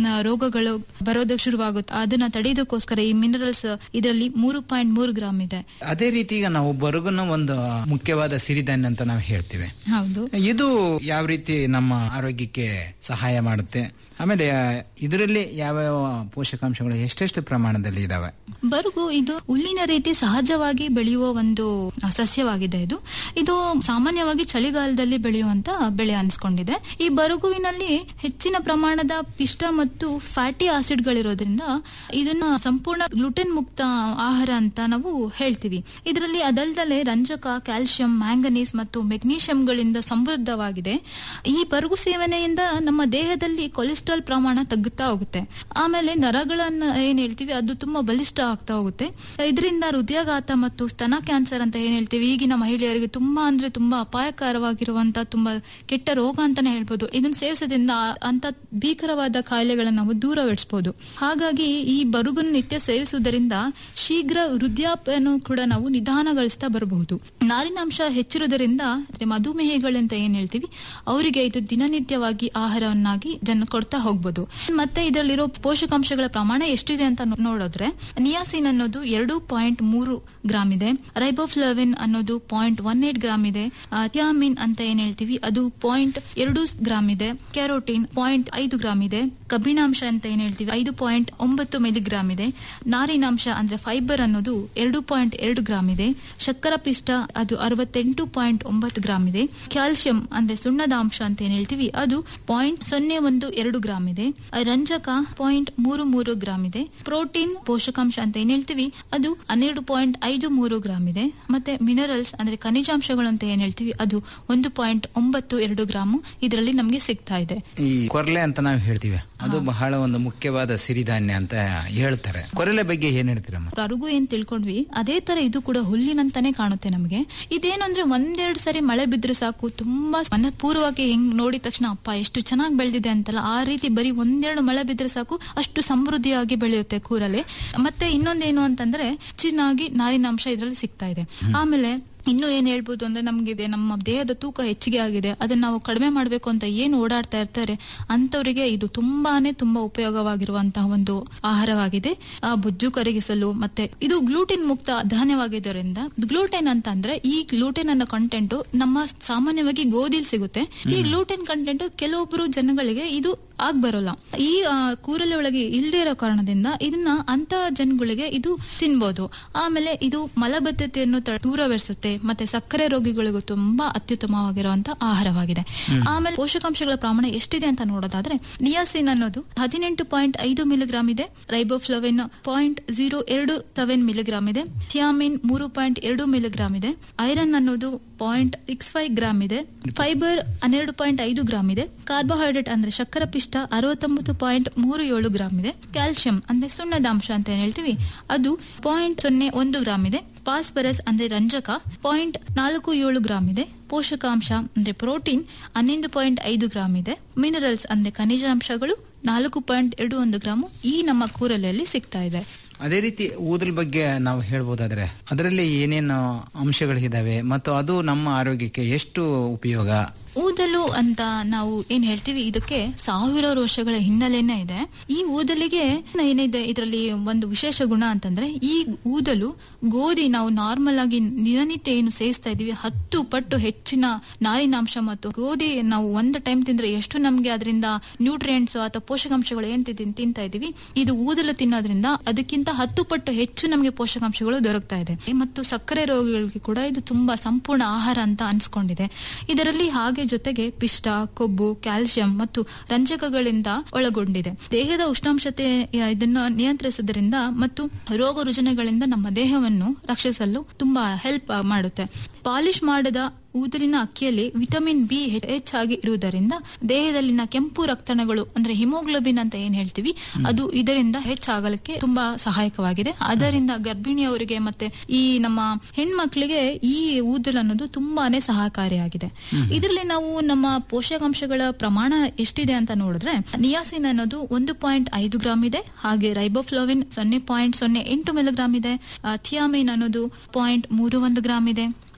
ರೋಗಗಳು ಬರೋದಕ್ಕೆ ಶುರುವಾಗುತ್ತೆ ಅದನ್ನ ತಡೆಯೋದಕ್ಕೋಸ್ಕರ ಈ ಮಿನರಲ್ಸ್ ಇದರಲ್ಲಿ ಮೂರು ಪಾಯಿಂಟ್ ಮೂರು ಗ್ರಾಮ್ ಇದೆ
ಅದೇ ರೀತಿ ಈಗ ನಾವು ಬರುಗನ ಒಂದು ಮುಖ್ಯವಾದ ಸಿರಿಧಾನ್ಯ ಅಂತ ನಾವು ಹೇಳ್ತೀವಿ
ಹೌದು
ಇದು ಯಾವ ರೀತಿ ನಮ್ಮ ಆರೋಗ್ಯಕ್ಕೆ ಸಹಾಯ ಮಾಡುತ್ತೆ ಆಮೇಲೆ ಇದರಲ್ಲಿ ಯಾವ್ಯಾವ ಪೋಷಕಾಂಶಗಳು ಎಷ್ಟೆಷ್ಟು ಪ್ರಮಾಣದಲ್ಲಿ ಇದಾವೆ
ಬರುಗು ಇದು ಹುಲ್ಲಿನ ರೀತಿ ಸಹಜವಾಗಿ ಬೆಳೆಯುವ ಒಂದು ಸಸ್ಯವಾಗಿದೆ ಇದು ಇದು ಸಾಮಾನ್ಯವಾಗಿ ಚಳಿಗಾಲದಲ್ಲಿ ಬೆಳೆಯುವಂತ ಬೆಳೆ ಅನ್ಸ್ಕೊಂಡಿದೆ ಈ ಬರುಗುವಿನಲ್ಲಿ ಹೆಚ್ಚಿನ ಪ್ರಮಾಣದ ಪಿಷ್ಟ ಮತ್ತು ಫ್ಯಾಟಿ ಆಸಿಡ್ಗಳಿರೋದ್ರಿಂದ ಇದನ್ನ ಸಂಪೂರ್ಣ ಗ್ಲುಟೆನ್ ಮುಕ್ತ ಆಹಾರ ಅಂತ ನಾವು ಹೇಳ್ತೀವಿ ಇದರಲ್ಲಿ ಅದಲ್ದಲೆ ರಂಜಕ ಕ್ಯಾಲ್ಸಿಯಂ ಮ್ಯಾಂಗನೀಸ್ ಮತ್ತು ಮೆಗ್ನೀಷಿಯಂಗಳಿಂದ ಸಮೃದ್ಧವಾಗಿದೆ ಈ ಬರುಗು ಸೇವನೆಯಿಂದ ನಮ್ಮ ದೇಹದಲ್ಲಿ ಕೊಲೆಸ್ಟ್ರಾಲ್ ಪ್ರಮಾಣ ತಗ್ಗುತ್ತಾ ಹೋಗುತ್ತೆ ಆಮೇಲೆ ನರಗಳನ್ನ ಏನ್ ಹೇಳ್ತೀವಿ ಅದು ತುಂಬಾ ಬಲಿಷ್ಠ ಆಗ್ತಾ ಹೋಗುತ್ತೆ ಇದರಿಂದ ಹೃದಯಾಘಾತ ಮತ್ತು ಸ್ತನ ಕ್ಯಾನ್ಸರ್ ಅಂತ ಏನ್ ಹೇಳ್ತೀವಿ ಈಗಿನ ಮಹಿಳೆಯರಿಗೆ ತುಂಬಾ ಅಂದ್ರೆ ತುಂಬಾ ಅಪಾಯಕರವಾಗಿರುವಂತ ತುಂಬಾ ಕೆಟ್ಟ ರೋಗ ಅಂತಾನೆ ಹೇಳ್ಬೋದು ಇದನ್ನ ಸೇವಿಸೋದ್ರಿಂದ ಆ- ಅಂತ ಭೀಕರವಾದ ಕಾಯಿಲೆಗಳನ್ನ ನಾವು ದೂರವಿಡಿಸಬಹುದು ಹಾಗಾಗಿ ಈ ಬರುಗನ್ನು ನಿತ್ಯ ಸೇವಿಸುವುದರಿಂದ ಶೀಘ್ರ ವೃದ್ಧಾಪ್ಯನು ಕೂಡ ನಾವು ನಿಧಾನಗೊಳಿಸ್ತಾ ಬರಬಹುದು ನಾರಿನಾಂಶ ಹೆಚ್ಚಿರುವುದರಿಂದ ಅಂದ್ರೆ ಮಧುಮೇಹಿಗಳಂತ ಏನ್ ಹೇಳ್ತೀವಿ ಅವರಿಗೆ ಇದು ದಿನನಿತ್ಯವಾಗಿ ಆಹಾರವನ್ನಾಗಿ ಜನ ಕೊಡ್ತಾ ಹೋಗ್ಬೋದು ಮತ್ತೆ ಇದರಲ್ಲಿರೋ ಪೋಷಕಾಂಶಗಳ ಪ್ರಮಾಣ ಎಷ್ಟಿದೆ ಅಂತ ನೋ- ನೋಡಿದ್ರೆ ನಿಯಾಸಿನ್ ಅನ್ನೋದು ಎರಡು ಪಾಯಿಂಟ್ ಮೂರು ಗ್ರಾಮ್ ಇದೆ ರೈಬೋಫ್ಲವಿನ್ ಅನ್ನೋದು ಪಾಯಿಂಟ್ ಒನ್ ಏಟ್ ಗ್ರಾಮ್ ಇದೆ ಆ, ಥಿಯಾಮಿನ್ ಅಂತ ಏನ್ ಹೇಳ್ತೀವಿ ಅದು ಪಾಯಿಂಟ್ ಎರಡು ಗ್ರಾಮ್ ಇದೆ ಕ್ಯಾರೋಟಿನ್ ಪಾಯಿಂಟ್ ಐದು ಗ್ರಾಮ್ ಇದೆ ಕಬ್ಬಿಣಾಂಶ ಅಂತ ಏನ್ ಹೇಳ್ತೀವಿ ಐದು ಪಾಯಿಂಟ್ ಒಂಬತ್ತು ಮಿಲಿಗ್ರಾಮ್ ಇದೆ ನಾರಿನಾಂಶ ಅಂದ್ರೆ ಫೈಬರ್ ಅನ್ನೋದು ಎರಡು ಪಾಯಿಂಟ್ ಎರಡು ಗ್ರಾಮ್ ಇದೆ ಶರ್ಕರ ಪಿಷ್ಟ ಅದು ಅರವತ್ತೆಂಟು ಪಾಯಿಂಟ್ ಒಂಬತ್ತು ಗ್ರಾಮ್ ಇದೆ ಕ್ಯಾಲ್ಸಿಯಂ ಅಂದ್ರೆ ಸುಣ್ಣದ ಅಂಶ ಅಂತ ಏನ್ ಹೇಳ್ತೀವಿ ಅದು ಪಾಯಿಂಟ್ ಸೊನ್ನೆ ಒಂದು ಎರಡು ಗ್ರಾಮ್ ಇದೆ ಆ, ರಂಜಕ ಪಾಯಿಂಟ್ ಮೂರು ಮೂರು ಗ್ರಾಮ್ ಇದೆ ಪ್ರೋಟೀನ್ ಪೋಷಕಾಂಶ ಅಂತ ಏನ್ ಹೇಳ್ತೀವಿ ಅದು ಹನ್ನೆರಡು ಪಾಯಿಂಟ್ ಐದು ಮೂರು ಗ್ರಾಮ್ ಇದೆ ಮತ್ತೆ ಮಿನರಲ್ಸ್ ಅಂದ್ರೆ ಖನಿಜಾಂಶಗಳು ಅಂತ ಏನ್ ಹೇಳ್ತೀವಿ ಅದು ಒಂದು ಪಾಯಿಂಟ್ ಒಂಬತ್ತು ಎರಡು ಗ್ರಾಮ್ ಇದರಲ್ಲಿ ನಮಗೆ ಸಿಗ್ತಾ ಇದೆ
ಈ ಕೊರಲೆ ಅಂತ ನಾವು ಹೇಳ್ತೀವಿ ಅದು ಬಹಳ ಒಂದು ಮುಖ್ಯವಾದ ಸಿರಿಧಾನ್ಯ ಅಂತ ಹೇಳ್ತಾರೆ ಕೊರಲೆ ಬಗ್ಗೆ ಏನ್ ಹೇಳ್ತೀರಮ್ಮ
ಅರುಗು ಏನ್ ತಿಳ್ಕೊಂಡ್ವಿ ಅದೇ ತರ ಇದು ಕೂಡ ಹುಲ್ಲಿನಂತಾನೆ ಕಾಣುತ್ತೆ ನಮಗೆ ಇದೇನಂದ್ರೆ ಒಂದೆರಡು ಸರಿ ಮಳೆ ಬಿದ್ರೆ ಸಾಕು ತುಂಬಾ ಮನಪೂರ್ವವಾಗಿ ಹೆಂಗ್ ನೋಡಿದ ತಕ್ಷಣ ಅಪ್ಪ ಎಷ್ಟು ಚೆನ್ನಾಗಿ ಬೆಳೆದಿದೆ ಅಂತಲ್ಲ ಆ ರೀತಿ ಬರೀ ಒಂದೆರಡು ಮಳೆ ಬಿದ್ರೆ ಸಾಕು ಅಷ್ಟು ಸಮೃದ್ಧಿಯಾಗಿ ಬೆಳೆಯುತ್ತೆ ಕೂರಲೆ ಮತ್ತೆ ಇನ್ನೊಂದೇನು ಅಂತಂದ್ರೆ ಹೆಚ್ಚಿನಾಗಿ ನಾರಿನಾಂಶ ಇದರಲ್ಲಿ ಸಿಗ್ತಾ ಇದೆ ಆಮೇಲೆ ಇನ್ನು ಏನ್ ಹೇಳ್ಬೋದು ಅಂದ್ರೆ ನಮ್ಗೆ ಇದೆ ನಮ್ಮ ದೇಹದ ತೂಕ ಹೆಚ್ಚಿಗೆ ಆಗಿದೆ ಅದನ್ನ ನಾವು ಕಡಿಮೆ ಮಾಡಬೇಕು ಅಂತ ಏನು ಓಡಾಡ್ತಾ ಇರ್ತಾರೆ ಅಂತವರಿಗೆ ಇದು ತುಂಬಾನೇ ತುಂಬಾ ಉಪಯೋಗವಾಗಿರುವಂತಹ ಒಂದು ಆಹಾರವಾಗಿದೆ ಆ ಬೊಜ್ಜು ಕರಗಿಸಲು ಮತ್ತೆ ಇದು ಗ್ಲೂಟೆನ್ ಮುಕ್ತ ಧಾನ್ಯವಾಗಿದ್ದರಿಂದ ಗ್ಲೂಟೆನ್ ಅಂತ ಅಂದ್ರೆ ಈ ಗ್ಲೂಟೆನ್ ಅನ್ನೋ ಕಂಟೆಂಟ್ ನಮ್ಮ ಸಾಮಾನ್ಯವಾಗಿ ಗೋಧಿಲ್ ಸಿಗುತ್ತೆ ಈ ಗ್ಲೂಟೆನ್ ಕಂಟೆಂಟ್ ಕೆಲವೊಬ್ಬರು ಜನಗಳಿಗೆ ಇದು ಆಗ್ ಬರೋಲ್ಲ ಈ ಆ, ಕೂರಲೆ ಒಳಗೆ ಇಲ್ಲದೆ ಇರೋ ಕಾರಣದಿಂದ ಇದನ್ನ ಅಂತ ಜನಗಳಿಗೆ ಇದು ತಿನ್ಬೋದು ಆಮೇಲೆ ಇದು ಮಲಬದ್ಧತೆಯನ್ನು ತ- ದೂರವಿರಿಸುತ್ತೆ ಮತ್ತೆ ಸಕ್ಕರೆ ರೋಗಿಗಳಿಗೂ ತುಂಬಾ ಅತ್ಯುತ್ತಮವಾಗಿರುವಂತ ಆಹಾರವಾಗಿದೆ ಆಮೇಲೆ ಪೋಷಕಾಂಶಗಳ ಪ್ರಮಾಣ ಎಷ್ಟಿದೆ ಅಂತ ನೋಡೋದಾದ್ರೆ ನಿಯಾಸಿನ್ ಅನ್ನೋದು ಹದಿನೆಂಟು ಪಾಯಿಂಟ್ ಐದು ಮಿಲಿಗ್ರಾಮ್ ಇದೆ ರೈಬೋಫ್ಲವಿನ್ ಪಾಯಿಂಟ್ ಜೀರೋ ಎರಡು ಸೆವೆನ್ ಮಿಲಿಗ್ರಾಮ್ ಇದೆ ಥಿಯಾಮಿನ್ ಮೂರು ಪಾಯಿಂಟ್ ಎರಡು ಮಿಲಿಗ್ರಾಮ್ ಇದೆ ಐರನ್ ಅನ್ನೋದು ಪಾಯಿಂಟ್ ಸಿಕ್ಸ್ ಫೈವ್ ಗ್ರಾಮ್ ಇದೆ ಫೈಬರ್ ಹನ್ನೆರಡು ಪಾಯಿಂಟ್ ಐದು ಗ್ರಾಮ್ ಇದೆ ಕಾರ್ಬೋಹೈಡ್ರೇಟ್ ಅಂದ್ರೆ ಶಕ್ಕರ ಪಿಷ್ಟ ಅರವತ್ತೊಂಬತ್ತು ಪಾಯಿಂಟ್ ಮೂರು ಏಳು ಗ್ರಾಮ್ ಇದೆ ಕ್ಯಾಲ್ಸಿಯಂ ಅಂದ್ರೆ ಸುಣ್ಣದ ಅಂಶ ಅಂತ ಏನ್ ಹೇಳ್ತೀವಿ ಅದು ಪಾಯಿಂಟ್ ಸೊನ್ನೆ ಒಂದು ಗ್ರಾಮ್ ಇದೆ ಫಾಸ್ಫರಸ್ ಅಂದ್ರೆ ರಂಜಕ ಪಾಯಿಂಟ್ ನಾಲ್ಕು ಏಳು ಗ್ರಾಮ್ ಇದೆ ಪೋಷಕಾಂಶ ಅಂದ್ರೆ ಪ್ರೋಟೀನ್ ಹನ್ನೊಂದು ಪಾಯಿಂಟ್ ಐದು ಗ್ರಾಮ್ ಇದೆ ಮಿನರಲ್ಸ್ ಅಂದ್ರೆ ಖನಿಜಾಂಶಗಳು ನಾಲ್ಕು ಪಾಯಿಂಟ್ ಎರಡು ಒಂದು ಗ್ರಾಮು ಈ ನಮ್ಮ ಕೂರಲೆಯಲ್ಲಿ ಸಿಗ್ತಾ ಇದೆ
ಅದೇ ರೀತಿ ಊದಲ್ ಬಗ್ಗೆ ನಾವು ಹೇಳ್ಬೋದಾದ್ರೆ ಅದರಲ್ಲಿ ಏನೇನು ಅಂಶಗಳಿದಾವೆ ಮತ್ತು ಅದು ನಮ್ಮ ಆರೋಗ್ಯಕ್ಕೆ ಎಷ್ಟು ಉಪಯೋಗ
ಊದಲು ಅಂತ ನಾವು ಏನ್ ಹೇಳ್ತೀವಿ ಇದಕ್ಕೆ ಸಾವಿರಾರು ವರ್ಷಗಳ ಹಿನ್ನೆಲೆನೇ ಇದೆ ಈ ಊದಲಿಗೆ ಏನಿದೆ ಇದರಲ್ಲಿ ಒಂದು ವಿಶೇಷ ಗುಣ ಅಂತಂದ್ರೆ ಈ ಊದಲು ಗೋಧಿ ನಾವು ನಾರ್ಮಲ್ ಆಗಿ ದಿನನಿತ್ಯ ಏನು ಸೇವಿಸ್ತಾ ಇದೀವಿ ಹತ್ತು ಪಟ್ಟು ಹೆಚ್ಚಿನ ನಾರಿನಾಂಶ ಮತ್ತು ಗೋಧಿ ನಾವು ಒಂದು ಟೈಮ್ ತಿಂದ್ರೆ ಎಷ್ಟು ನಮ್ಗೆ ಅದರಿಂದ ನ್ಯೂಟ್ರಿಯೆಂಟ್ಸ್ ಅಥವಾ ಪೋಷಕಾಂಶಗಳು ಏನ್ ತಿನ್- ತಿಂತಾ ಇದೀವಿ ಇದು ಊದಲು ತಿನ್ನೋದ್ರಿಂದ ಅದಕ್ಕಿಂತ ಹತ್ತು ಪಟ್ಟು ಹೆಚ್ಚು ನಮಗೆ ಪೋಷಕಾಂಶಗಳು ದೊರಕ್ತಾ ಇದೆ ಮತ್ತು ಸಕ್ಕರೆ ರೋಗಿಗಳಿಗೆ ಕೂಡ ಇದು ತುಂಬಾ ಸಂಪೂರ್ಣ ಆಹಾರ ಅಂತ ಅನ್ಸ್ಕೊಂಡಿದೆ ಇದರಲ್ಲಿ ಹಾಗೆ ಜೊತೆಗೆ ಪಿಷ್ಟ ಕೊಬ್ಬು ಕ್ಯಾಲ್ಸಿಯಂ ಮತ್ತು ರಂಜಕಗಳಿಂದ ಒಳಗೊಂಡಿದೆ ದೇಹದ ಉಷ್ಣಾಂಶತೆ ಆ, ಇದನ್ನು ನಿಯಂತ್ರಿಸುವುದರಿಂದ ಮತ್ತು ರೋಗ ರುಜಿನಗಳಿಂದ ನಮ್ಮ ದೇಹವನ್ನು ರಕ್ಷಿಸಲು ತುಂಬಾ ಹೆಲ್ಪ್ ಮಾಡುತ್ತೆ ಪಾಲಿಶ್ ಮಾಡದ ಊದಲಿನ ಅಕ್ಕಿಯಲ್ಲಿ ವಿಟಮಿನ್ ಬಿ ಹೆಚ್ಚಾಗಿ ಇರುವುದರಿಂದ ದೇಹದಲ್ಲಿನ ಕೆಂಪು ರಕ್ತಣಗಳು ಅಂದ್ರೆ ಹಿಮೋಗ್ಲೋಬಿನ್ ಅಂತ ಏನ್ ಹೇಳ್ತೀವಿ ಅದು ಇದರಿಂದ ಹೆಚ್ಚಾಗಲಿಕ್ಕೆ ತುಂಬಾ ಸಹಾಯಕವಾಗಿದೆ ಅದರಿಂದ ಗರ್ಭಿಣಿಯವರಿಗೆ ಮತ್ತೆ ಈ ನಮ್ಮ ಹೆಣ್ಮಕ್ಳಿಗೆ ಈ ಊದಲು ಅನ್ನೋದು ತುಂಬಾನೇ ಸಹಕಾರಿಯಾಗಿದೆ ಇದರಲ್ಲಿ ನಾವು ನಮ್ಮ ಪೋಷಕಾಂಶಗಳ ಪ್ರಮಾಣ ಎಷ್ಟಿದೆ ಅಂತ ನೋಡಿದ್ರೆ ನಿಯಾಸಿನ್ ಅನ್ನೋದು ಒಂದು ಪಾಯಿಂಟ್ ಐದು ಗ್ರಾಮ್ ಇದೆ ಹಾಗೆ ರೈಬೋಫ್ಲೋವಿನ್ ಸೊನ್ನೆ ಪಾಯಿಂಟ್ ಸೊನ್ನೆ ಎಂಟು ಮಿಲಿಗ್ರಾಮ್ ಇದೆ ಆ, ಥಿಯಾಮಿನ್ ಅನ್ನೋದು ಪಾಯಿಂಟ್ ಮೂರು ಒಂದು ಗ್ರಾಮ್ ಇದೆ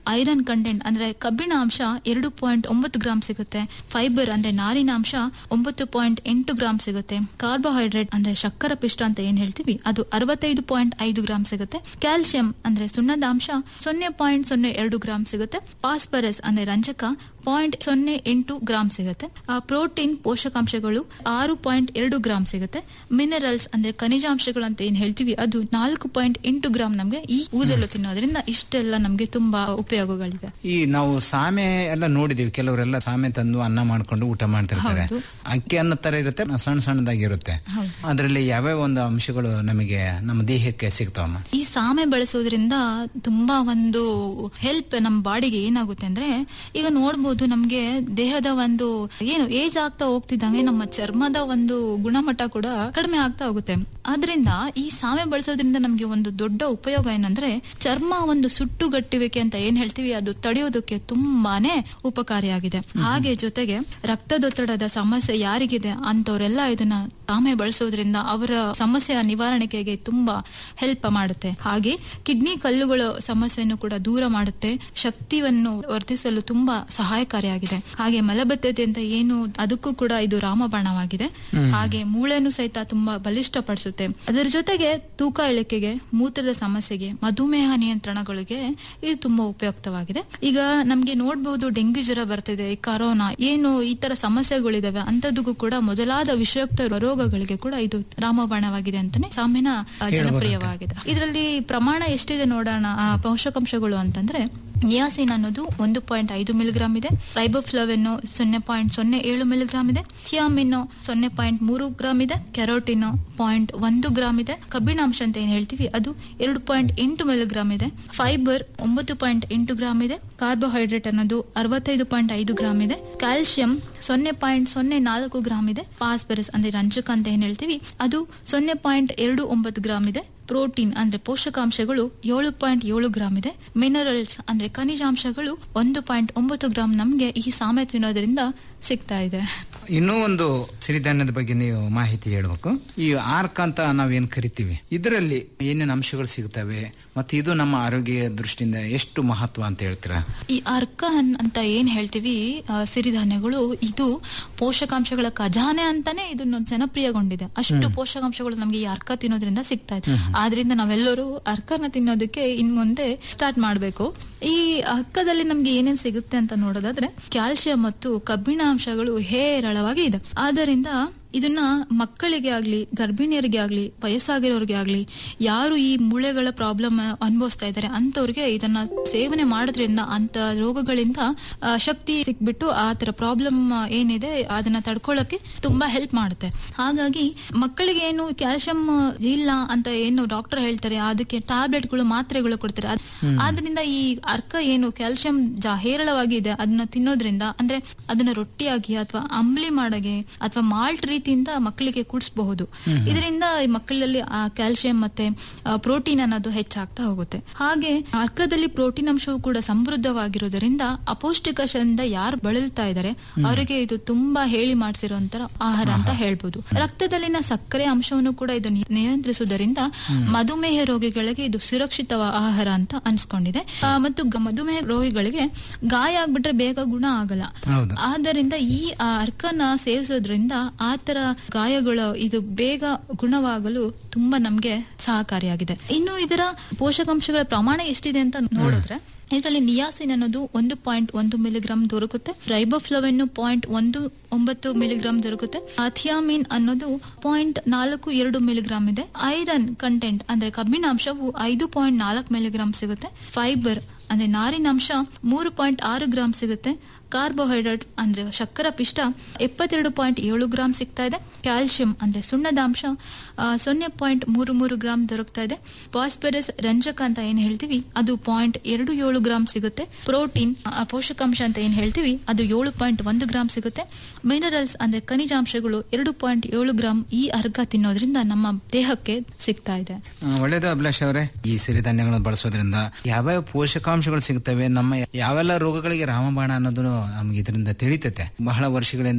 ಐರನ್ ಕಂಟೆಂಟ್ ಅಂದ್ರೆ ಕಬ್ಬಿಣ ಅಂಶ ಎರಡು ಪಾಯಿಂಟ್ ಒಂಬತ್ತು ಗ್ರಾಮ್ ಸಿಗುತ್ತೆ ಫೈಬರ್ ಅಂದ್ರೆ ನಾರಿನ ಅಂಶ ಒಂಬತ್ತು ಪಾಯಿಂಟ್ ಎಂಟು ಗ್ರಾಮ್ ಸಿಗುತ್ತೆ ಕಾರ್ಬೋಹೈಡ್ರೇಟ್ ಅಂದ್ರೆ ಶಕ್ಕರ ಪಿಷ್ಟ ಅಂತ ಏನ್ ಹೇಳ್ತೀವಿ ಅದು ಅರವತ್ತೈದು ಪಾಯಿಂಟ್ ಐದು ಗ್ರಾಮ್ ಸಿಗುತ್ತೆ ಕ್ಯಾಲ್ಸಿಯಂ ಅಂದ್ರೆ ಸುಣ್ಣದ ಅಂಶ ಸೊನ್ನೆ ಪಾಯಿಂಟ್ ಸೊನ್ನೆ ಎರಡು ಗ್ರಾಮ್ ಸಿಗುತ್ತೆ ಫಾಸ್ಫರಸ್ ಅಂದ್ರೆ ರಂಜಕ ಪಾಯಿಂಟ್ ಸೊನ್ನೆ ಎಂಟು ಗ್ರಾಮ್ ಸಿಗುತ್ತೆ ಆ, ಪ್ರೋಟೀನ್ ಪೋಷಕಾಂಶಗಳು ಆರು ಪಾಯಿಂಟ್ ಎರಡು ಗ್ರಾಮ್ ಸಿಗುತ್ತೆ ಮಿನರಲ್ಸ್ ಅಂದ್ರೆ ಖನಿಜಾಂಶಗಳು ಅಂತ ಏನ್ ಹೇಳ್ತೀವಿ ಅದು ನಾಲ್ಕು ಪಾಯಿಂಟ್ ಎಂಟು ಗ್ರಾಮ್ ನಮ್ಗೆ ಈ ಊದಲು ತಿನ್ನೋದ್ರಿಂದ ಇಷ್ಟೆಲ್ಲ ನಮ್ಗೆ ತುಂಬಾ ಉಪಯೋಗಗಳಿವೆ
ಈ ನಾವು ಸಾಮೆ ಎಲ್ಲ ನೋಡಿದೀವಿ ಕೆಲವರೆಲ್ಲ ಸಾಮೆ ತಂದು ಅನ್ನ ಮಾಡ್ಕೊಂಡು ಊಟ ಮಾಡ್ತಿರ್ತಾರೆ
ಹೌದು.
ಅಕ್ಕಿ ಅನ್ನ ತರ ಇರುತ್ತೆ ಸಣ್ಣ ಸಣ್ಣದಾಗಿರುತ್ತೆ
ಹೌದು.
ಅದರಲ್ಲಿ ಯಾವ್ಯಾವ ಒಂದು ಅಂಶಗಳು ನಮಗೆ ನಮ್ಮ ದೇಹಕ್ಕೆ ಸಿಗ್ತಾವಮ್ಮ
ಈ ಸಾಮೆ ಬಳಸೋದ್ರಿಂದ ತುಂಬಾ ಒಂದು ಹೆಲ್ಪ್ ನಮ್ಮ ಬಾಡಿಗೆ ಏನಾಗುತ್ತೆ ಅಂದ್ರೆ ಈಗ ನೋಡ್ಬೋದು ನಮ್ಗೆ ದೇಹದ ಒಂದು ಏನು ಏಜ್ ಆಗ್ತಾ ಹೋಗ್ತಿದ್ದಂಗೆ ನಮ್ಮ ಚರ್ಮದ ಒಂದು ಗುಣಮಟ್ಟ ಕೂಡ ಕಡಿಮೆ ಆಗ್ತಾ ಹೋಗುತ್ತೆ ಆದ್ರಿಂದ ಈ ಸಾಮೆ ಬಳಸೋದ್ರಿಂದ ನಮ್ಗೆ ಒಂದು ದೊಡ್ಡ ಉಪಯೋಗ ಏನಂದ್ರೆ ಚರ್ಮ ಒಂದು ಸುಟ್ಟುಗಟ್ಟುವಿಕೆ ಅಂತ ಏನ್ ಹೇಳ್ತೀವಿ ಅದು ತಡೆಯೋದಕ್ಕೆ ತುಂಬಾನೇ ಉಪಕಾರಿಯಾಗಿದೆ ಹಾಗೆ ಜೊತೆಗೆ ರಕ್ತದೊತ್ತಡದ ಸಮಸ್ಯೆ ಯಾರಿಗಿದೆ ಅಂತವರೆಲ್ಲ ಇದನ್ನ ಸಾಮೆ ಬಳಸೋದ್ರಿಂದ ಅವರ ಸಮಸ್ಯೆಯ ನಿವಾರಣೆಗೆ ತುಂಬಾ ಹೆಲ್ಪ್ ಮಾಡುತ್ತೆ ಹಾಗೆ ಕಿಡ್ನಿ ಕಲ್ಲುಗಳ ಸಮಸ್ಯೆಯನ್ನು ಕೂಡ ದೂರ ಮಾಡುತ್ತೆ ಶಕ್ತಿಯನ್ನು ವರ್ಧಿಸಲು ತುಂಬಾ ಸಹಾಯಕಾರಿಯಾಗಿದೆ ಹಾಗೆ ಮಲಬದ್ಧತೆ ಅಂತ ಏನು ಅದಕ್ಕೂ ಕೂಡ ಇದು ರಾಮಬಾಣವಾಗಿದೆ
ಹ್ಮ್.
ಹಾಗೆ ಮೂಳೆಯನ್ನು ಸಹಿತ ತುಂಬಾ ಬಲಿಷ್ಠಪಡಿಸುತ್ತೆ ಅದರ ಜೊತೆಗೆ ತೂಕ ಇಳಿಕೆಗೆ ಮೂತ್ರದ ಸಮಸ್ಯೆಗೆ ಮಧುಮೇಹ ನಿಯಂತ್ರಣಗಳಿಗೆ ಇದು ತುಂಬಾ ಉಪಯುಕ್ತವಾಗಿದೆ ಈಗ ನಮ್ಗೆ ನೋಡ್ಬಹುದು ಡೆಂಗ್ಯೂ ಜ್ವರ ಬರ್ತಿದೆ ಈ ಕರೋನಾ ಏನು ಈ ತರ ಸಮಸ್ಯೆಗಳಿದಾವೆ ಅಂತದಕ್ಕೂ ಕೂಡ ಮೊದಲಾದ ವಿಷಯುಕ್ತ ರೋಗಗಳಿಗೆ ಕೂಡ ಇದು ರಾಮಬಾಣವಾಗಿದೆ ಅಂತಾನೆ ಸಾಮಿನ ಆ, ಜನಪ್ರಿಯವಾಗಿದೆ ಇದರಲ್ಲಿ ಪ್ರಮಾಣ ಎಷ್ಟಿದೆ ನೋಡೋಣ ಆ, ಪೋಷಕಾಂಶಗಳು ಅಂತಂದ್ರೆ ನಿಯಾಸಿನ್ ಅನ್ನೋದು ಒಂದು ಪಾಯಿಂಟ್ ಐದು ಮಿಲಿಗ್ರಾಮ್ ಇದೆ ರೈಬೋಫ್ಲವೆನ್ ಸೊನ್ನೆ ಪಾಯಿಂಟ್ ಸೊನ್ನೆ ಏಳು ಮಿಲಿಗ್ರಾಮ್ ಇದೆ ಥಿಯಾಮಿನ್ ಸೊನ್ನೆ ಪಾಯಿಂಟ್ ಮೂರು ಗ್ರಾಮ್ ಇದೆ ಕೆರೋಟಿನ್ ಪಾಯಿಂಟ್ ಒಂದು ಗ್ರಾಮ್ ಇದೆ ಕಬ್ಬಿಣಾಂಶ ಅಂತ ಏನ್ ಹೇಳ್ತೀವಿ ಅದು ಎರಡು ಪಾಯಿಂಟ್ ಎಂಟು ಮಿಲಿಗ್ರಾಮ್ ಇದೆ ಫೈಬರ್ ಒಂಬತ್ತು ಪಾಯಿಂಟ್ ಎಂಟು ಗ್ರಾಮ್ ಇದೆ ಕಾರ್ಬೋಹೈಡ್ರೇಟ್ ಅನ್ನೋದು ಅರವತ್ತೈದು ಪಾಯಿಂಟ್ ಐದು ಗ್ರಾಮ್ ಇದೆ ಕ್ಯಾಲ್ಸಿಯಂ ಸೊನ್ನೆ ಪಾಯಿಂಟ್ ಸೊನ್ನೆ ನಾಲ್ಕು ಗ್ರಾಮ್ ಇದೆ ಫಾಸ್ಫರಸ್ ಅಂದ್ರೆ ರಂಜಕ ಅಂತ ಏನ್ ಹೇಳ್ತೀವಿ ಅದು ಸೊನ್ನೆ ಪಾಯಿಂಟ್ ಎರಡು ಒಂಬತ್ತು ಗ್ರಾಮ್ ಇದೆ ಪ್ರೋಟೀನ್ ಅಂದ್ರೆ ಪೋಷಕಾಂಶಗಳು ಏಳು ಪಾಯಿಂಟ್ ಏಳು ಗ್ರಾಮ್ ಇದೆ ಮಿನರಲ್ಸ್ ಅಂದ್ರೆ ಖನಿಜಾಂಶಗಳು ಒಂದು ಪಾಯಿಂಟ್ ಒಂಬತ್ತು ಗ್ರಾಮ್ ನಮ್ಗೆ ಈ ಸಾಮೆ ತಿನ್ನೋದ್ರಿಂದ ಸಿಗ್ತಾ ಇದೆ
ಇನ್ನೂ ಒಂದು ಸಿರಿಧಾನ್ಯದ ಬಗ್ಗೆ ನೀವು ಮಾಹಿತಿ ಹೇಳ್ಬೇಕು ಈ ಆರ್ಕ್ ಅಂತ ನಾವೇನ್ ಕರಿತೀವಿ ಇದರಲ್ಲಿ ಏನೇನು ಅಂಶಗಳು ಸಿಗ್ತವೆ ಮತ್ತೆ ಇದು ನಮ್ಮ ಆರೋಗ್ಯ ದೃಷ್ಟಿಯಿಂದ ಎಷ್ಟು ಮಹತ್ವ ಅಂತ ಹೇಳ್ತೀರಾ
ಈ ಅರ್ಕ ಅನ್- ಅಂತ ಏನ್ ಹೇಳ್ತೀವಿ ಆ, ಸಿರಿಧಾನ್ಯಗಳು ಇದು ಪೋಷಕಾಂಶಗಳ ಖಜಾನೆ ಅಂತಾನೆ ಇದನ್ನು ಜನಪ್ರಿಯಗೊಂಡಿದೆ ಅಷ್ಟು
ಹ್ಮ್.
ಪೋಷಕಾಂಶಗಳು ನಮ್ಗೆ ಈ ಅರ್ಕ ತಿನ್ನೋದ್ರಿಂದ ಸಿಗ್ತಾ ಇದೆ
ಹ್ಮ್.
ಆದ್ರಿಂದ ನಾವೆಲ್ಲರೂ ಅರ್ಕನ ತಿನ್ನೋದಕ್ಕೆ ಇನ್ ಮುಂದೆ ಸ್ಟಾರ್ಟ್ ಮಾಡಬೇಕು ಈ ಅರ್ಕದಲ್ಲಿ ನಮ್ಗೆ ಏನೇನ್ ಸಿಗುತ್ತೆ ಅಂತ ನೋಡೋದಾದ್ರೆ ಕ್ಯಾಲ್ಸಿಯಂ ಮತ್ತು ಕಬ್ಬಿಣಾಂಶಗಳು ಹೇರಳವಾಗಿ ಇದೆ ಆದ್ದರಿಂದ ಇದನ್ನ ಮಕ್ಕಳಿಗೆ ಆಗ್ಲಿ ಗರ್ಭಿಣಿಯರಿಗೆ ಆಗ್ಲಿ ವಯಸ್ಸಾಗಿರೋರಿಗೆ ಆಗ್ಲಿ ಯಾರು ಈ ಮೂಳೆಗಳ ಪ್ರಾಬ್ಲಮ್ ಅನುಭವಿಸ್ತಾ ಇದ್ದಾರೆ ಅಂತವ್ರಿಗೆ ಇದನ್ನ ಸೇವನೆ ಮಾಡೋದ್ರಿಂದ ಅಂತ ರೋಗಗಳಿಂದ ಆ, ಶಕ್ತಿ ಸಿಕ್ಬಿಟ್ಟು ಆ ತರ ಪ್ರಾಬ್ಲಮ್ ಏನಿದೆ ಅದನ್ನ ತಡ್ಕೊಳ್ಳೋಕೆ ತುಂಬಾ ಹೆಲ್ಪ್ ಮಾಡುತ್ತೆ ಹಾಗಾಗಿ ಮಕ್ಕಳಿಗೆ ಏನು ಕ್ಯಾಲ್ಸಿಯಂ ಇಲ್ಲ ಅಂತ ಏನು ಡಾಕ್ಟರ್ ಹೇಳ್ತಾರೆ ಅದಕ್ಕೆ ಟ್ಯಾಬ್ಲೆಟ್ಗಳು ಮಾತ್ರೆಗಳು ಕೊಡ್ತಾರೆ ಅದ್-
ಹ್ಮ್.
ಆದ್ರಿಂದ ಈ ಅರ್ಕ ಏನು ಕ್ಯಾಲ್ಸಿಯಂ ಜಾ ಹೇರಳವಾಗಿದೆ ಅದನ್ನ ತಿನ್ನೋದ್ರಿಂದ ಅಂದ್ರೆ ಅದನ್ನ ರೊಟ್ಟಿಯಾಗಿ ಅಥವಾ ಅಂಬ್ಲಿ ಮಾಡಗೆ ಅಥವಾ ಮಾಲ್ಟ್ ರೀತಿಯಿಂದ ಮಕ್ಕಳಿಗೆ ಕುಡಿಸಬಹುದು
ಹ್ಮ್.
ಇದರಿಂದ ಈ ಮಕ್ಕಳಲ್ಲಿ ಆ ಕ್ಯಾಲ್ಸಿಯಂ ಮತ್ತೆ ಪ್ರೋಟೀನ್ ಅನ್ನೋದು ಹೆಚ್ಚಾಗ್ತಾ ಹೋಗುತ್ತೆ ಹಾಗೆ ಅರ್ಕದಲ್ಲಿ ಪ್ರೋಟೀನ್ ಅಂಶವು ಕೂಡ ಸಮೃದ್ಧವಾಗಿರೋದ್ರಿಂದ ಅಪೌಷ್ಟಿಕತೆಯಿಂದ ಯಾರು ಬಳಲ್ತಾ ಇದ್ದಾರೆ
ಹ್ಮ್.
ಅವರಿಗೆ ಇದು ತುಂಬಾ ಹೇಳಿ ಮಾಡಿಸಿರುವಂತ ಆಹಾರ ಅಂತ ಹೇಳ್ಬೋದು ರಕ್ತದಲ್ಲಿನ ಸಕ್ಕರೆ ಅಂಶವನ್ನು ಕೂಡ ಇದು ನಿ- ನಿಯಂತ್ರಿಸುವುದರಿಂದ
ಹ್ಮ್.
ಮಧುಮೇಹ ರೋಗಿಗಳಿಗೆ ಇದು ಸುರಕ್ಷಿತ ಆಹಾರ ಅಂತ ಅನ್ಸ್ಕೊಂಡಿದೆ ಆ, ಮತ್ತು ಗ- ಮಧುಮೇಹ ರೋಗಿಗಳಿಗೆ ಗಾಯ ಆಗ್ಬಿಟ್ರೆ ಬೇಗ ಗುಣ ಆಗಲ್ಲ
ಹೌದು.
ಆದ್ದರಿಂದ ಈ ಆ, ಅರ್ಕನ ಸೇವಿಸೋದ್ರಿಂದ ಆ ತರ ಗಾಯಗಳು ಇದು ಬೇಗ ಗುಣವಾಗಲು ತುಂಬಾ ನಮ್ಗೆ ಸಹಕಾರಿಯಾಗಿದೆ ಇನ್ನು ಇದರ ಪೋಷಕಾಂಶಗಳ ಪ್ರಮಾಣ ಎಷ್ಟಿದೆ ಅಂತ ನೋಡಿದ್ರೆ ಇದರಲ್ಲಿ ನಿಯಾಸಿನ್ ಅನ್ನೋದು ಒಂದು ಪಾಯಿಂಟ್ ಒಂದು ಮಿಲಿಗ್ರಾಮ್ ದೊರಕುತ್ತೆ ರೈಬೋಫ್ಲವೆನ್ ಪಾಯಿಂಟ್ ಒಂದು ಒಂಬತ್ತು ಮಿಲಿಗ್ರಾಮ್ ದೊರಕುತ್ತೆ ಅಥಿಯಾಮಿನ್ ಅನ್ನೋದು ಪಾಯಿಂಟ್ ನಾಲ್ಕು ಎರಡು ಮಿಲಿಗ್ರಾಮ್ ಇದೆ ಐರನ್ ಕಂಟೆಂಟ್ ಅಂದ್ರೆ ಕಬ್ಬಿಣಾಂಶವು ಐದು ಪಾಯಿಂಟ್ ನಾಲ್ಕು ಮಿಲಿಗ್ರಾಮ್ ಸಿಗುತ್ತೆ ಫೈಬರ್ ಅಂದ್ರೆ ನಾರಿನಾಂಶ ಮೂರು ಪಾಯಿಂಟ್ ಆರು ಗ್ರಾಮ್ ಸಿಗುತ್ತೆ ಕಾರ್ಬೋಹೈಡ್ರೇಟ್ ಅಂದ್ರೆ ಶಕ್ಕರ ಪಿಷ್ಟ ಎಪ್ಪತ್ತೆರಡು ಪಾಯಿಂಟ್ ಏಳು ಗ್ರಾಮ್ ಸಿಗ್ತಾ ಇದೆ ಕ್ಯಾಲ್ಸಿಯಂ ಅಂದ್ರೆ ಸುಣ್ಣದಾಂಶ ಆ, ಸೊನ್ನೆ ಪಾಯಿಂಟ್ ಮೂರು ಮೂರು ಗ್ರಾಮ್ ದೊರಕ್ತಾ ಇದೆ ಫಾಸ್ಫರಸ್ ರಂಜಕ ಅಂತ ಏನ್ ಹೇಳ್ತೀವಿ ಅದು ಪಾಯಿಂಟ್ ಎರಡು ಏಳು ಗ್ರಾಮ್ ಸಿಗುತ್ತೆ ಪ್ರೋಟೀನ್ ಆ, ಪೋಷಕಾಂಶ ಅಂತ ಏನ್ ಹೇಳ್ತೀವಿ ಅದು ಏಳು ಪಾಯಿಂಟ್ ಒಂದು ಗ್ರಾಮ್ ಸಿಗುತ್ತೆ ಮಿನರಲ್ಸ್ ಅಂದ್ರೆ ಖನಿಜಾಂಶಗಳು ಎರಡು ಪಾಯಿಂಟ್ ಏಳು ಗ್ರಾಮ್ ಈ ಅರ್ಘ ತಿನ್ನೋದ್ರಿಂದ ನಮ್ಮ ದೇಹಕ್ಕೆ ಸಿಗ್ತಾ ಇದೆ
ಆ, ಒಳ್ಳೇದು ಅಭಿಲಾಷ್ ಅವರೇ ಈ ಸಿರಿಧಾನ್ಯಗಳನ್ನು ಬಳಸೋದ್ರಿಂದ ಯಾವ್ಯಾವ ಪೋಷಕಾಂಶಗಳು ಸಿಗ್ತವೆ ನಮ್ಮ ಯಾವೆಲ್ಲ ರೋಗಗಳಿಗೆ ರಾಮಬಾಣ ಅನ್ನೋದು ನಮ್ಗೆ ಇದರಿಂದ ತಿಳಿತೈತೆ ಬಹಳ ವರ್ಷಗಳಿಂದ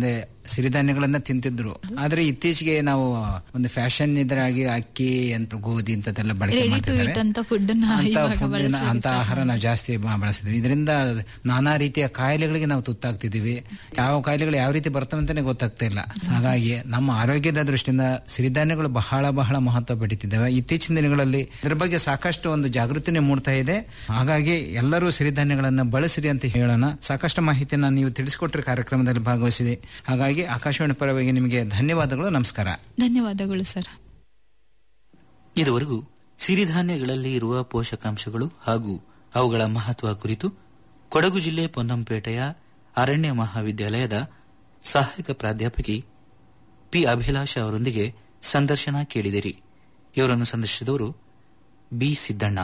ಸಿರಿಧಾನ್ಯಗಳನ್ನ ತಿಂತಿದ್ರು ಆದ್ರೆ ಇತ್ತೀಚೆಗೆ ನಾವು ಒಂದು ಫ್ಯಾಷನ್ ಇದರಾಗಿ ಅಕ್ಕಿ ಅಂತ ಗೋಧಿ ಅಂತದೆಲ್ಲ ಬಳಕೆ
ರೆಡಿ ಟು
ಮಾಡ್ತಿದ್ದಾರೆ
ಇಟ್ ಅಂತ ಫುಡ್
ಅಂತ ಫುಡ್ ಅಂತ ಆಹಾರ ನಾವು ಜಾಸ್ತಿ ಬ- ಬಳಸ್ತಿದ್ವಿ ಇದರಿಂದ ನಾನಾ ರೀತಿಯ ಕಾಯಿಲೆಗಳಿಗೆ ನಾವು ತುತ್ತಾಗ್ತಿದೀವಿ ಯಾವ ಕಾಯಿಲೆಗಳು ಯಾವ ರೀತಿ ಬರ್ತವೆ ಅಂತಾನೆ ಗೊತ್ತಾಗ್ತಾ ಇಲ್ಲ ಹಾಗಾಗಿ ನಮ್ಮ ಆರೋಗ್ಯದ ದೃಷ್ಟಿಯಿಂದ ಸಿರಿಧಾನ್ಯಗಳು ಬಹಳ ಬಹಳ ಮಹತ್ವ ಪಡೀತಿದ್ದಾವೆ ಇತ್ತೀಚಿನ ದಿನಗಳಲ್ಲಿ ಇದ್ರ ಬಗ್ಗೆ ಸಾಕಷ್ಟು ಒಂದು ಜಾಗೃತಿನೇ ಮೂಡ್ತಾ ಇದೆ ಹಾಗಾಗಿ ಎಲ್ಲರೂ ಸಿರಿಧಾನ್ಯಗಳನ್ನ ಬಳಸಿರಿ ಅಂತ ಹೇಳೋಣ ಸಾಕಷ್ಟು ಮಾಹಿತಿಯನ್ನ ನೀವು ತಿಳಿಸಿಕೊಟ್ರೆ ಕಾರ್ಯಕ್ರಮದಲ್ಲಿ ಭಾಗವಹಿಸಿದೆ ಹಾಗಾಗಿ ಆಕಾಶವಾಣಿ ಪರವಾಗಿ ನಿಮಗೆ ಧನ್ಯವಾದಗಳು ನಮಸ್ಕಾರ
ಧನ್ಯವಾದಗಳು ಸರ್
ಇದುವರೆಗೂ ಸಿರಿಧಾನ್ಯಗಳಲ್ಲಿ ಇರುವ ಪೋಷಕಾಂಶಗಳು ಹಾಗೂ ಅವುಗಳ ಮಹತ್ವ ಕುರಿತು ಕೊಡಗು ಜಿಲ್ಲೆ ಪೊನ್ನಂಪೇಟೆಯ ಅರಣ್ಯ ಮಹಾವಿದ್ಯಾಲಯದ ಸಹಾಯಕ ಪ್ರಾಧ್ಯಾಪಕಿ ಪಿ ಅಭಿಲಾಷ ಅವರೊಂದಿಗೆ ಸಂದರ್ಶನ ಕೇಳಿದಿರಿ ಇವರನ್ನು ಸಂದರ್ಶಿಸಿದವರು ಬಿ ಸಿದ್ದಣ್ಣ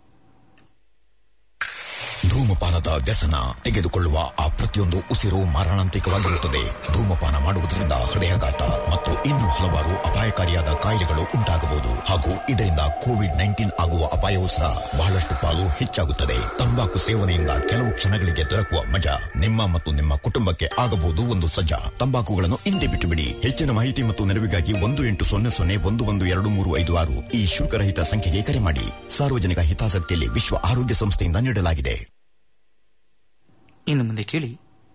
ಧೂಮಪಾನದ ವ್ಯಸನ ತೆಗೆದುಕೊಳ್ಳುವ ಆ ಪ್ರತಿಯೊಂದು ಉಸಿರು ಮಾರಣಾಂತಿಕವಾಗಿರುತ್ತದೆ ಧೂಮಪಾನ ಮಾಡುವುದರಿಂದ ಹೃದಯಾಘಾತ ಮತ್ತು ಇನ್ನೂ ಹಲವಾರು ಅಪಾಯಕಾರಿಯಾದ ಕಾಯಿಲೆಗಳು ಉಂಟಾಗಬಹುದು ಹಾಗೂ ಇದರಿಂದ ಕೋವಿಡ್ ನೈನ್ಟೀನ್ ಆಗುವ ಅಪಾಯವೂ ಸಹ ಬಹಳಷ್ಟು ಪಾಲು ಹೆಚ್ಚಾಗುತ್ತದೆ ತಂಬಾಕು ಸೇವನೆಯಿಂದ ಕೆಲವು ಕ್ಷಣಗಳಿಗೆ ದೊರಕುವ ಮಜಾ ನಿಮ್ಮ ಮತ್ತು ನಿಮ್ಮ ಕುಟುಂಬಕ್ಕೆ ಆಗಬಹುದು ಒಂದು ಸಜ್ಜಾ ತಂಬಾಕುಗಳನ್ನು ಹಿಂದೆ ಬಿಟ್ಟು ಬಿಡಿ ಹೆಚ್ಚಿನ ಮಾಹಿತಿ ಮತ್ತು ನೆರವಿಗಾಗಿ ಒಂದು ಎಂಟು ಸೊನ್ನೆ ಸೊನ್ನೆ ಒಂದು ಒಂದು ಎರಡು ಮೂರು ಐದು ಆರು ಈ ಶುಲ್ಕರಹಿತ ಸಂಖ್ಯೆಗೆ ಕರೆ ಮಾಡಿ ಸಾರ್ವಜನಿಕ ಹಿತಾಸಕ್ತಿಯಲ್ಲಿ ವಿಶ್ವ ಆರೋಗ್ಯ ಸಂಸ್ಥೆಯಿಂದ ನೀಡಲಾಗಿದೆ
ಇನ್ನು ಮುಂದೆ ಕೇಳಿ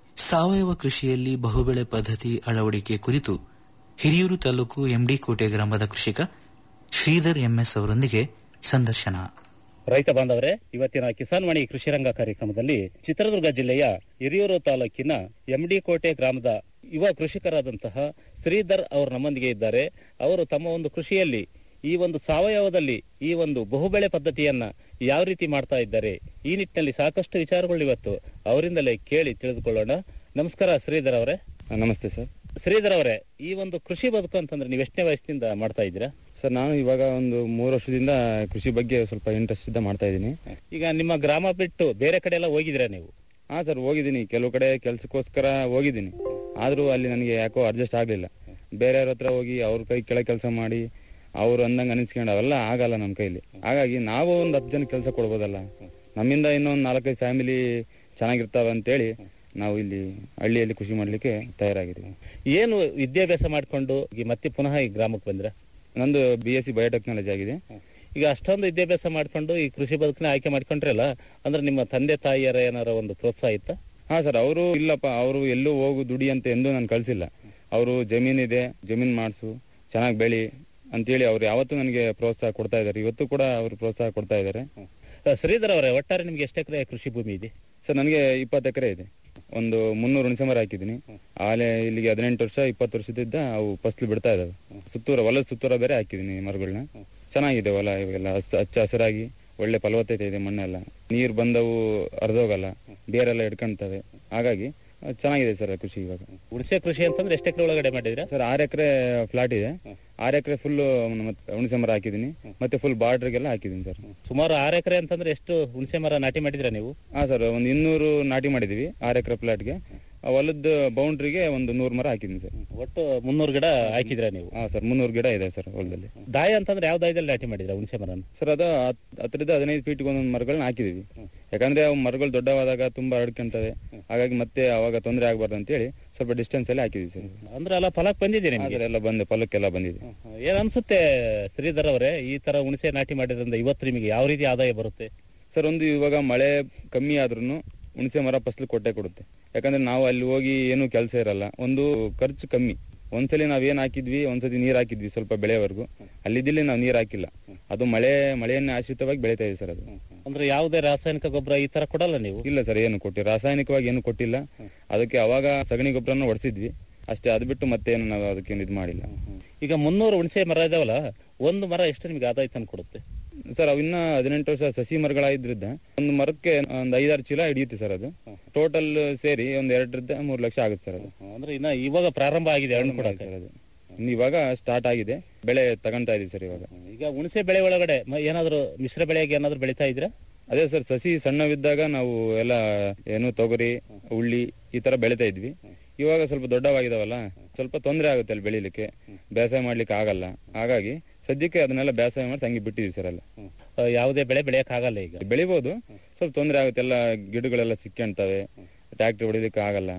ಸಾವಯವ ಕೃಷಿಯಲ್ಲಿ ಬಹುಬೆಳೆ ಪದ್ಧತಿ ಅಳವಡಿಕೆ ಕುರಿತು ಹಿರಿಯೂರು ತಾಲೂಕು ಎಂಡಿ ಕೋಟೆ ಗ್ರಾಮದ ಕೃಷಿಕ ಶ್ರೀಧರ್ ಎಂಎಸ್ ಅವರೊಂದಿಗೆ ಸಂದರ್ಶನ
ರೈತ ಬಾಂಧವರೇ ಇವತ್ತಿನ ಕಿಸಾನ್ ವಾಣಿ ಕೃಷಿ ರಂಗ ಕಾರ್ಯಕ್ರಮದಲ್ಲಿ ಚಿತ್ರದುರ್ಗ ಜಿಲ್ಲೆಯ ಹಿರಿಯೂರು ತಾಲೂಕಿನ ಎಂಡಿ ಕೋಟೆ ಗ್ರಾಮದ ಯುವ ಕೃಷಿಕರಾದಂತಹ ಶ್ರೀಧರ್ ಅವರು ನಮ್ಮೊಂದಿಗೆ ಇದ್ದಾರೆ ಅವರು ತಮ್ಮ ಒಂದು ಕೃಷಿಯಲ್ಲಿ ಈ ಒಂದು ಸಾವಯವದಲ್ಲಿ ಈ ಒಂದು ಬಹುಬೆಳೆ ಪದ್ಧತಿಯನ್ನ ಯಾವ ರೀತಿ ಮಾಡ್ತಾ ಇದ್ದಾರೆ ಈ ನಿಟ್ಟಿನಲ್ಲಿ ಸಾಕಷ್ಟು ವಿಚಾರಗಳು ಇವತ್ತು ಅವರಿಂದಲೇ ಕೇಳಿ ತಿಳಿದುಕೊಳ್ಳೋಣ ನಮಸ್ಕಾರ ಶ್ರೀಧರ್ ಅವರೇ
ನಮಸ್ತೆ ಸರ್
ಶ್ರೀಧರ್ ಅವರೇ ಈ ಒಂದು ಕೃಷಿ ಬದುಕು ಅಂತಂದ್ರೆ ನೀವು ಎಷ್ಟನೇ ವಯಸ್ಸಿನಿಂದ ಮಾಡ್ತಾ ಇದ್ದೀರಾ
ಸರ್ ನಾನು ಇವಾಗ ಒಂದು ಮೂರು ವರ್ಷದಿಂದ ಕೃಷಿ ಬಗ್ಗೆ ಸ್ವಲ್ಪ ಇಂಟ್ರೆಸ್ಟ್ ಇದ್ದ ಮಾಡ್ತಾ ಇದ್ದೀನಿ
ಈಗ ನಿಮ್ಮ ಗ್ರಾಮ ಬಿಟ್ಟು ಬೇರೆ ಕಡೆ ಎಲ್ಲ ಹೋಗಿದ್ದೀರಾ ನೀವು
ಹಾ ಸರ್ ಹೋಗಿದ್ದೀನಿ ಕೆಲವು ಕಡೆ ಕೆಲ್ಸಕ್ಕೋಸ್ಕರ ಹೋಗಿದ್ದೀನಿ ಆದ್ರೂ ಅಲ್ಲಿ ನನಗೆ ಯಾಕೋ ಅಡ್ಜಸ್ಟ್ ಆಗ್ಲಿಲ್ಲ ಬೇರೆಯವ್ರ ಹತ್ರ ಹೋಗಿ ಅವ್ರ ಕೈ ಕೆಳಗೆ ಕೆಲಸ ಮಾಡಿ ಅವ್ರು ಅಂದಂಗೆ ಅನಿಸ್ಕೊಂಡು ಅವೆಲ್ಲ ಆಗಲ್ಲ ನಮ್ಮ ಕೈಲಿ ಹಾಗಾಗಿ ನಾವು ಒಂದು ಹತ್ತು ಜನ ಕೆಲಸ ಕೊಡ್ಬೋದಲ್ಲ ನಮ್ಮಿಂದ ಇನ್ನೊಂದು ನಾಲ್ಕೈದು ಫ್ಯಾಮಿಲಿ ಚೆನ್ನಾಗಿರ್ತಾವೆ ಅಂತೇಳಿ ನಾವು ಇಲ್ಲಿ ಹಳ್ಳಿಯಲ್ಲಿ ಕೃಷಿ ಮಾಡ್ಲಿಕ್ಕೆ ತಯಾರಾಗಿದ್ದೀವಿ
ಏನು ವಿದ್ಯಾಭ್ಯಾಸ ಮಾಡ್ಕೊಂಡು ಈ ಮತ್ತೆ ಪುನಃ ಈ ಗ್ರಾಮಕ್ಕೆ ಬಂದ್ರ
ನಂದು ಬಿ ಎಸ್ ಸಿ ಬಯೋಟೆಕ್ನಾಲಜಿ ಆಗಿದೆ
ಈಗ ಅಷ್ಟೊಂದು ವಿದ್ಯಾಭ್ಯಾಸ ಮಾಡ್ಕೊಂಡು ಈ ಕೃಷಿ ಬದುಕನ್ನ ಆಯ್ಕೆ ಮಾಡ್ಕೊಂಡ್ರಲ್ಲ ಅಂದ್ರೆ ನಿಮ್ಮ ತಂದೆ ತಾಯಿಯರ ಏನಾರ ಒಂದು ಪ್ರೋತ್ಸಾಹ ಇತ್ತ
ಹಾ ಸರ್ ಅವರು ಇಲ್ಲಪ್ಪ ಅವರು ಎಲ್ಲೂ ಹೋಗು ದುಡಿ ಅಂತ ಎಂದೂ ನಾನು ಕಳ್ಸಿಲ್ಲ ಅವರು ಜಮೀನಿದೆ ಜಮೀನ್ ಮಾಡಿಸು ಚೆನ್ನಾಗಿ ಬೆಳಿ ಅಂತೇಳಿ ಅವ್ರು ಯಾವತ್ತೂ ನನಗೆ ಪ್ರೋತ್ಸಾಹ ಕೊಡ್ತಾ ಇದ್ದಾರೆ ಇವತ್ತು ಕೂಡ ಅವರು ಪ್ರೋತ್ಸಾಹ ಕೊಡ್ತಾ ಇದ್ದಾರೆ
ಶ್ರೀಧರ್ ಅವರೇ ಒಟ್ಟಾರೆ ನಿಮ್ಗೆ ಎಷ್ಟು ಎಕರೆ ಕೃಷಿ ಭೂಮಿ ಇದೆ
ಸರ್ ನನಗೆ ಇಪ್ಪತ್ತು ಎಕರೆ ಇದೆ ಒಂದು ಮುನ್ನೂರು ಹುಣಸೆ ಮರ ಹಾಕಿದ್ದೀನಿ ಆಲೆ ಇಲ್ಲಿಗೆ ಹದಿನೆಂಟು ವರ್ಷ ಇಪ್ಪತ್ತು ವರ್ಷದಿದ್ದ ಅವು ಫಸ್ಲು ಬಿಡ್ತಾ ಇದಾವೆ ಸುತ್ತೂರ ಹೊಲದ ಸುತ್ತೂರ ಬೇರೆ ಹಾಕಿದ್ದೀನಿ ಮರಗಳನ್ನ ಚೆನ್ನಾಗಿದೆ ಹೊಲ ಇವಾಗೆಲ್ಲ ಹಚ್ಚ ಹಚ್ಚ ಹಸಿರಾಗಿ ಒಳ್ಳೆ ಫಲವತ್ತತೆ ಇದೆ ಮಣ್ಣೆಲ್ಲ ನೀರು ಬಂದವು ಹರಿದೋಗಲ್ಲ ಬೇರೆಲ್ಲ ಹಿಡ್ಕೊಂತವೆ ಹಾಗಾಗಿ ಅಹ್, ಚೆನ್ನಾಗಿದೆ ಸರ್ ಕೃಷಿ ಇವಾಗ
ಹುಣಸೆ ಕೃಷಿ ಅಂತಂದ್ರೆ ಎಷ್ಟು ಎಕರೆ ಒಳಗಡೆ ಮಾಡಿದ್ರ
ಸರ್ ಆರು ಎಕರೆ ಫ್ಲಾಟ್ ಇದೆ ಆರು ಎಕರೆ ಫುಲ್ ಹುಣಸೆ ಮರ ಹಾಕಿದ್ದೀನಿ ಮತ್ತೆ ಫುಲ್ ಬಾರ್ಡ್ರಿಗೆಲ್ಲ ಹಾಕಿದ್ದೀನಿ ಸರ್
ಸುಮಾರು ಆರು ಎಕರೆ ಅಂತಂದ್ರೆ ಎಷ್ಟು ಹುಣಸೆ ಮರ ನಾಟಿ ಮಾಡಿದ್ರ ನೀವು
ಹಾ ಸರ್ ಒಂದು ಇನ್ನೂರು ನಾಟಿ ಮಾಡಿದೀವಿ ಆರು ಎಕರೆ ಪ್ಲಾಟ್ಗೆ ಹೊಲದ ಬೌಂಡ್ರಿಗೆ ಒಂದು ನೂರು ಮರ ಹಾಕಿದ್ದೀನಿ ಸರ್
ಒಟ್ಟು ಮುನ್ನೂರು ಗಿಡ ಹಾಕಿದ್ರ ನೀವು
ಹಾ ಸರ್ ಮುನ್ನೂರು ಗಿಡ ಇದೆ ಸರ್ ಹೊಲದಲ್ಲಿ
ದಾಯ ಅಂತಂದ್ರೆ ಯಾವ ದಾಯದಲ್ಲಿ ನಾಟಿ ಮಾಡಿದ್ರ ಹುಣಸೆ ಮರನ
ಸರ್ ಅದು ಹತ್- ಹತ್ತರಿಂದ ಹದಿನೈದು ಫೀಟ್ ಒಂದೊಂದು ಮರಗಳನ್ನ ಹಾಕಿದೀವಿ ಯಾಕಂದ್ರೆ ಅವು ಮರಗಳು ದೊಡ್ಡವಾದಾಗ ತುಂಬಾ ಹರಡ್ಕೊಂತವೆ ಹಾಗಾಗಿ ಮತ್ತೆ ಅವಾಗ ತೊಂದರೆ ಆಗ್ಬಾರ್ದು ಅಂತೇಳಿ ಸ್ವಲ್ಪ ಡಿಸ್ಟೆನ್ಸ್ ಅಲ್ಲಿ ಹಾಕಿದೀವಿ ಸರ್
ಅಂದ್ರೆ ಎಲ್ಲ ಫಲಕ್ ಬಂದಿದೆ
ಹಾ
ನಿಮ್ಗೆ
ಸರ್, ಎಲ್ಲ ಬಂದೆ ಫಲಕ್ಕೆಲ್ಲ ಬಂದಿದೆ
ಏನ್ ಅನ್ಸುತ್ತೆ ಶ್ರೀಧರ್ ಅವರೇ ಈ ತರ ಹುಣಸೆ ನಾಟಿ ಮಾಡಿದ್ರಿಂದ ಇವತ್ತು ನಿಮಗೆ ಯಾವ ರೀತಿ ಆದಾಯ ಬರುತ್ತೆ
ಸರ್ ಒಂದು ಇವಾಗ ಮಳೆ ಕಮ್ಮಿ ಆದ್ರೂ ಹುಣಸೆ ಮರ ಫಸಲು ಕೊಟ್ಟೆ ಕೊಡುತ್ತೆ ಯಾಕಂದ್ರೆ ನಾವು ಅಲ್ಲಿ ಹೋಗಿ ಏನು ಕೆಲಸ ಇರಲ್ಲ ಒಂದು ಖರ್ಚು ಕಮ್ಮಿ ಒಂದ್ಸಲಿ ನಾವ್ ಏನ್ ಹಾಕಿದ್ವಿ ಒಂದ್ಸತಿ ನೀರ್ ಹಾಕಿದ್ವಿ ಸ್ವಲ್ಪ ಬೆಳೆವರೆಗೂ ಅಲ್ಲಿದ್ದಲ್ಲಿ ನಾವು ನೀರ್ ಹಾಕಿಲ್ಲ ಅದು ಮಳೆ ಮಳೆಯನ್ನೇ ಆಶ್ರಿತವಾಗಿ ಬೆಳೀತಾ ಇದೆ ಸರ್ ಅದು
ಅಂದ್ರೆ ಯಾವುದೇ ರಾಸಾಯನಿಕ ಗೊಬ್ಬರ ಈ ತರ ಕೊಡಲ್ಲ ನೀವು
ಇಲ್ಲ ಸರ್ ಏನು ಕೊಟ್ಟಿ ರಾಸಾಯನಿಕವಾಗಿ ಏನು ಕೊಟ್ಟಿಲ್ಲ ಅದಕ್ಕೆ ಅವಾಗ ಸಗಣಿ ಗೊಬ್ಬರನ ಹೊಡ್ಸಿದ್ವಿ ಅಷ್ಟೇ ಅದು ಬಿಟ್ಟು ಮತ್ತೇನು ನಾವು ಅದಕ್ಕೇನು ಇದು ಮಾಡಿಲ್ಲ
ಈಗ ಮುನ್ನೂರು ಹುಣಸೆ ಮರ ಇದಾವಲ್ಲ ಒಂದು ಮರ ಎಷ್ಟು ನಿಮ್ಗೆ ಆದಾಯ ತಂದು ಕೊಡುತ್ತೆ
ಸರ್ ಅವು ಇನ್ನ ಹದಿನೆಂಟು ವರ್ಷ ಸಸಿ ಮರಗಳಾಗಿದ್ರಿಂದ ಒಂದು ಮರಕ್ಕೆ ಒಂದು ಐದಾರು ಚೀಲ ಹಿಡಿಯುತ್ತೆ ಸರ್ ಅದು ಟೋಟಲ್ ಸೇರಿ ಒಂದ್ ಎರಡರಿಂದ ಮೂರು ಲಕ್ಷ ಆಗುತ್ತೆ ಸರ್ ಅದು
ಅಂದ್ರೆ ಇನ್ನ ಇವಾಗ ಪ್ರಾರಂಭ ಆಗಿದೆ ಹಣ್ಣು ಕೂಡ
ಸರ್ ಅದು ಇನ್ನು ಇವಾಗ ಸ್ಟಾರ್ಟ್ ಆಗಿದೆ ಬೆಳೆ ತಗೊಂತಾ ಇದೀವಿ ಸರ್ ಇವಾಗ
ಈಗ ಹುಣಸೆ ಬೆಳೆ ಒಳಗಡೆ ಮ- ಏನಾದ್ರು ಮಿಶ್ರ ಬೆಳೆಗೆ ಏನಾದ್ರು ಬೆಳಿತಾ ಇದ್ದೀರಾ
ಅದೇ ಸರ್ ಸಸಿ ಸಣ್ಣವಿದ್ದಾಗ ನಾವು ಎಲ್ಲ ಏನು ತೊಗರಿ ಉಳ್ಳಿ ಈ ತರ ಬೆಳಿತಾ ಇದ್ವಿ ಇವಾಗ ಸ್ವಲ್ಪ ದೊಡ್ಡವಾಗಿದಾವಲ್ಲ ಸ್ವಲ್ಪ ತೊಂದರೆ ಆಗುತ್ತೆ ಅಲ್ಲಿ ಬೆಳಿಲಿಕ್ಕೆ ಬೇಸಾಯ ಮಾಡ್ಲಿಕ್ಕೆ ಆಗಲ್ಲ ಹಾಗಾಗಿ ಸದ್ಯಕ್ಕೆ ಅದನ್ನೆಲ್ಲ ಬೇಸಾಯ ಮಾಡಿ ತಂಗಿ ಬಿಟ್ಟಿದ್ವಿ ಸರ್ ಎಲ್ಲ
ಆ, ಯಾವುದೇ ಬೆಳೆ ಬೆಳೆಯಕ್ ಆಗಲ್ಲ ಈಗ
ಬೆಳಿಬಹುದು ಸ್ವಲ್ಪ ತೊಂದರೆ ಆಗುತ್ತೆ ಎಲ್ಲ ಗಿಡಗಳೆಲ್ಲ ಸಿಕ್ಕೊಂತವೆ ಟ್ಯಾಕ್ಟ್ರಿ ಹೊಡಿಲಿಕ್ಕೆ ಆಗಲ್ಲ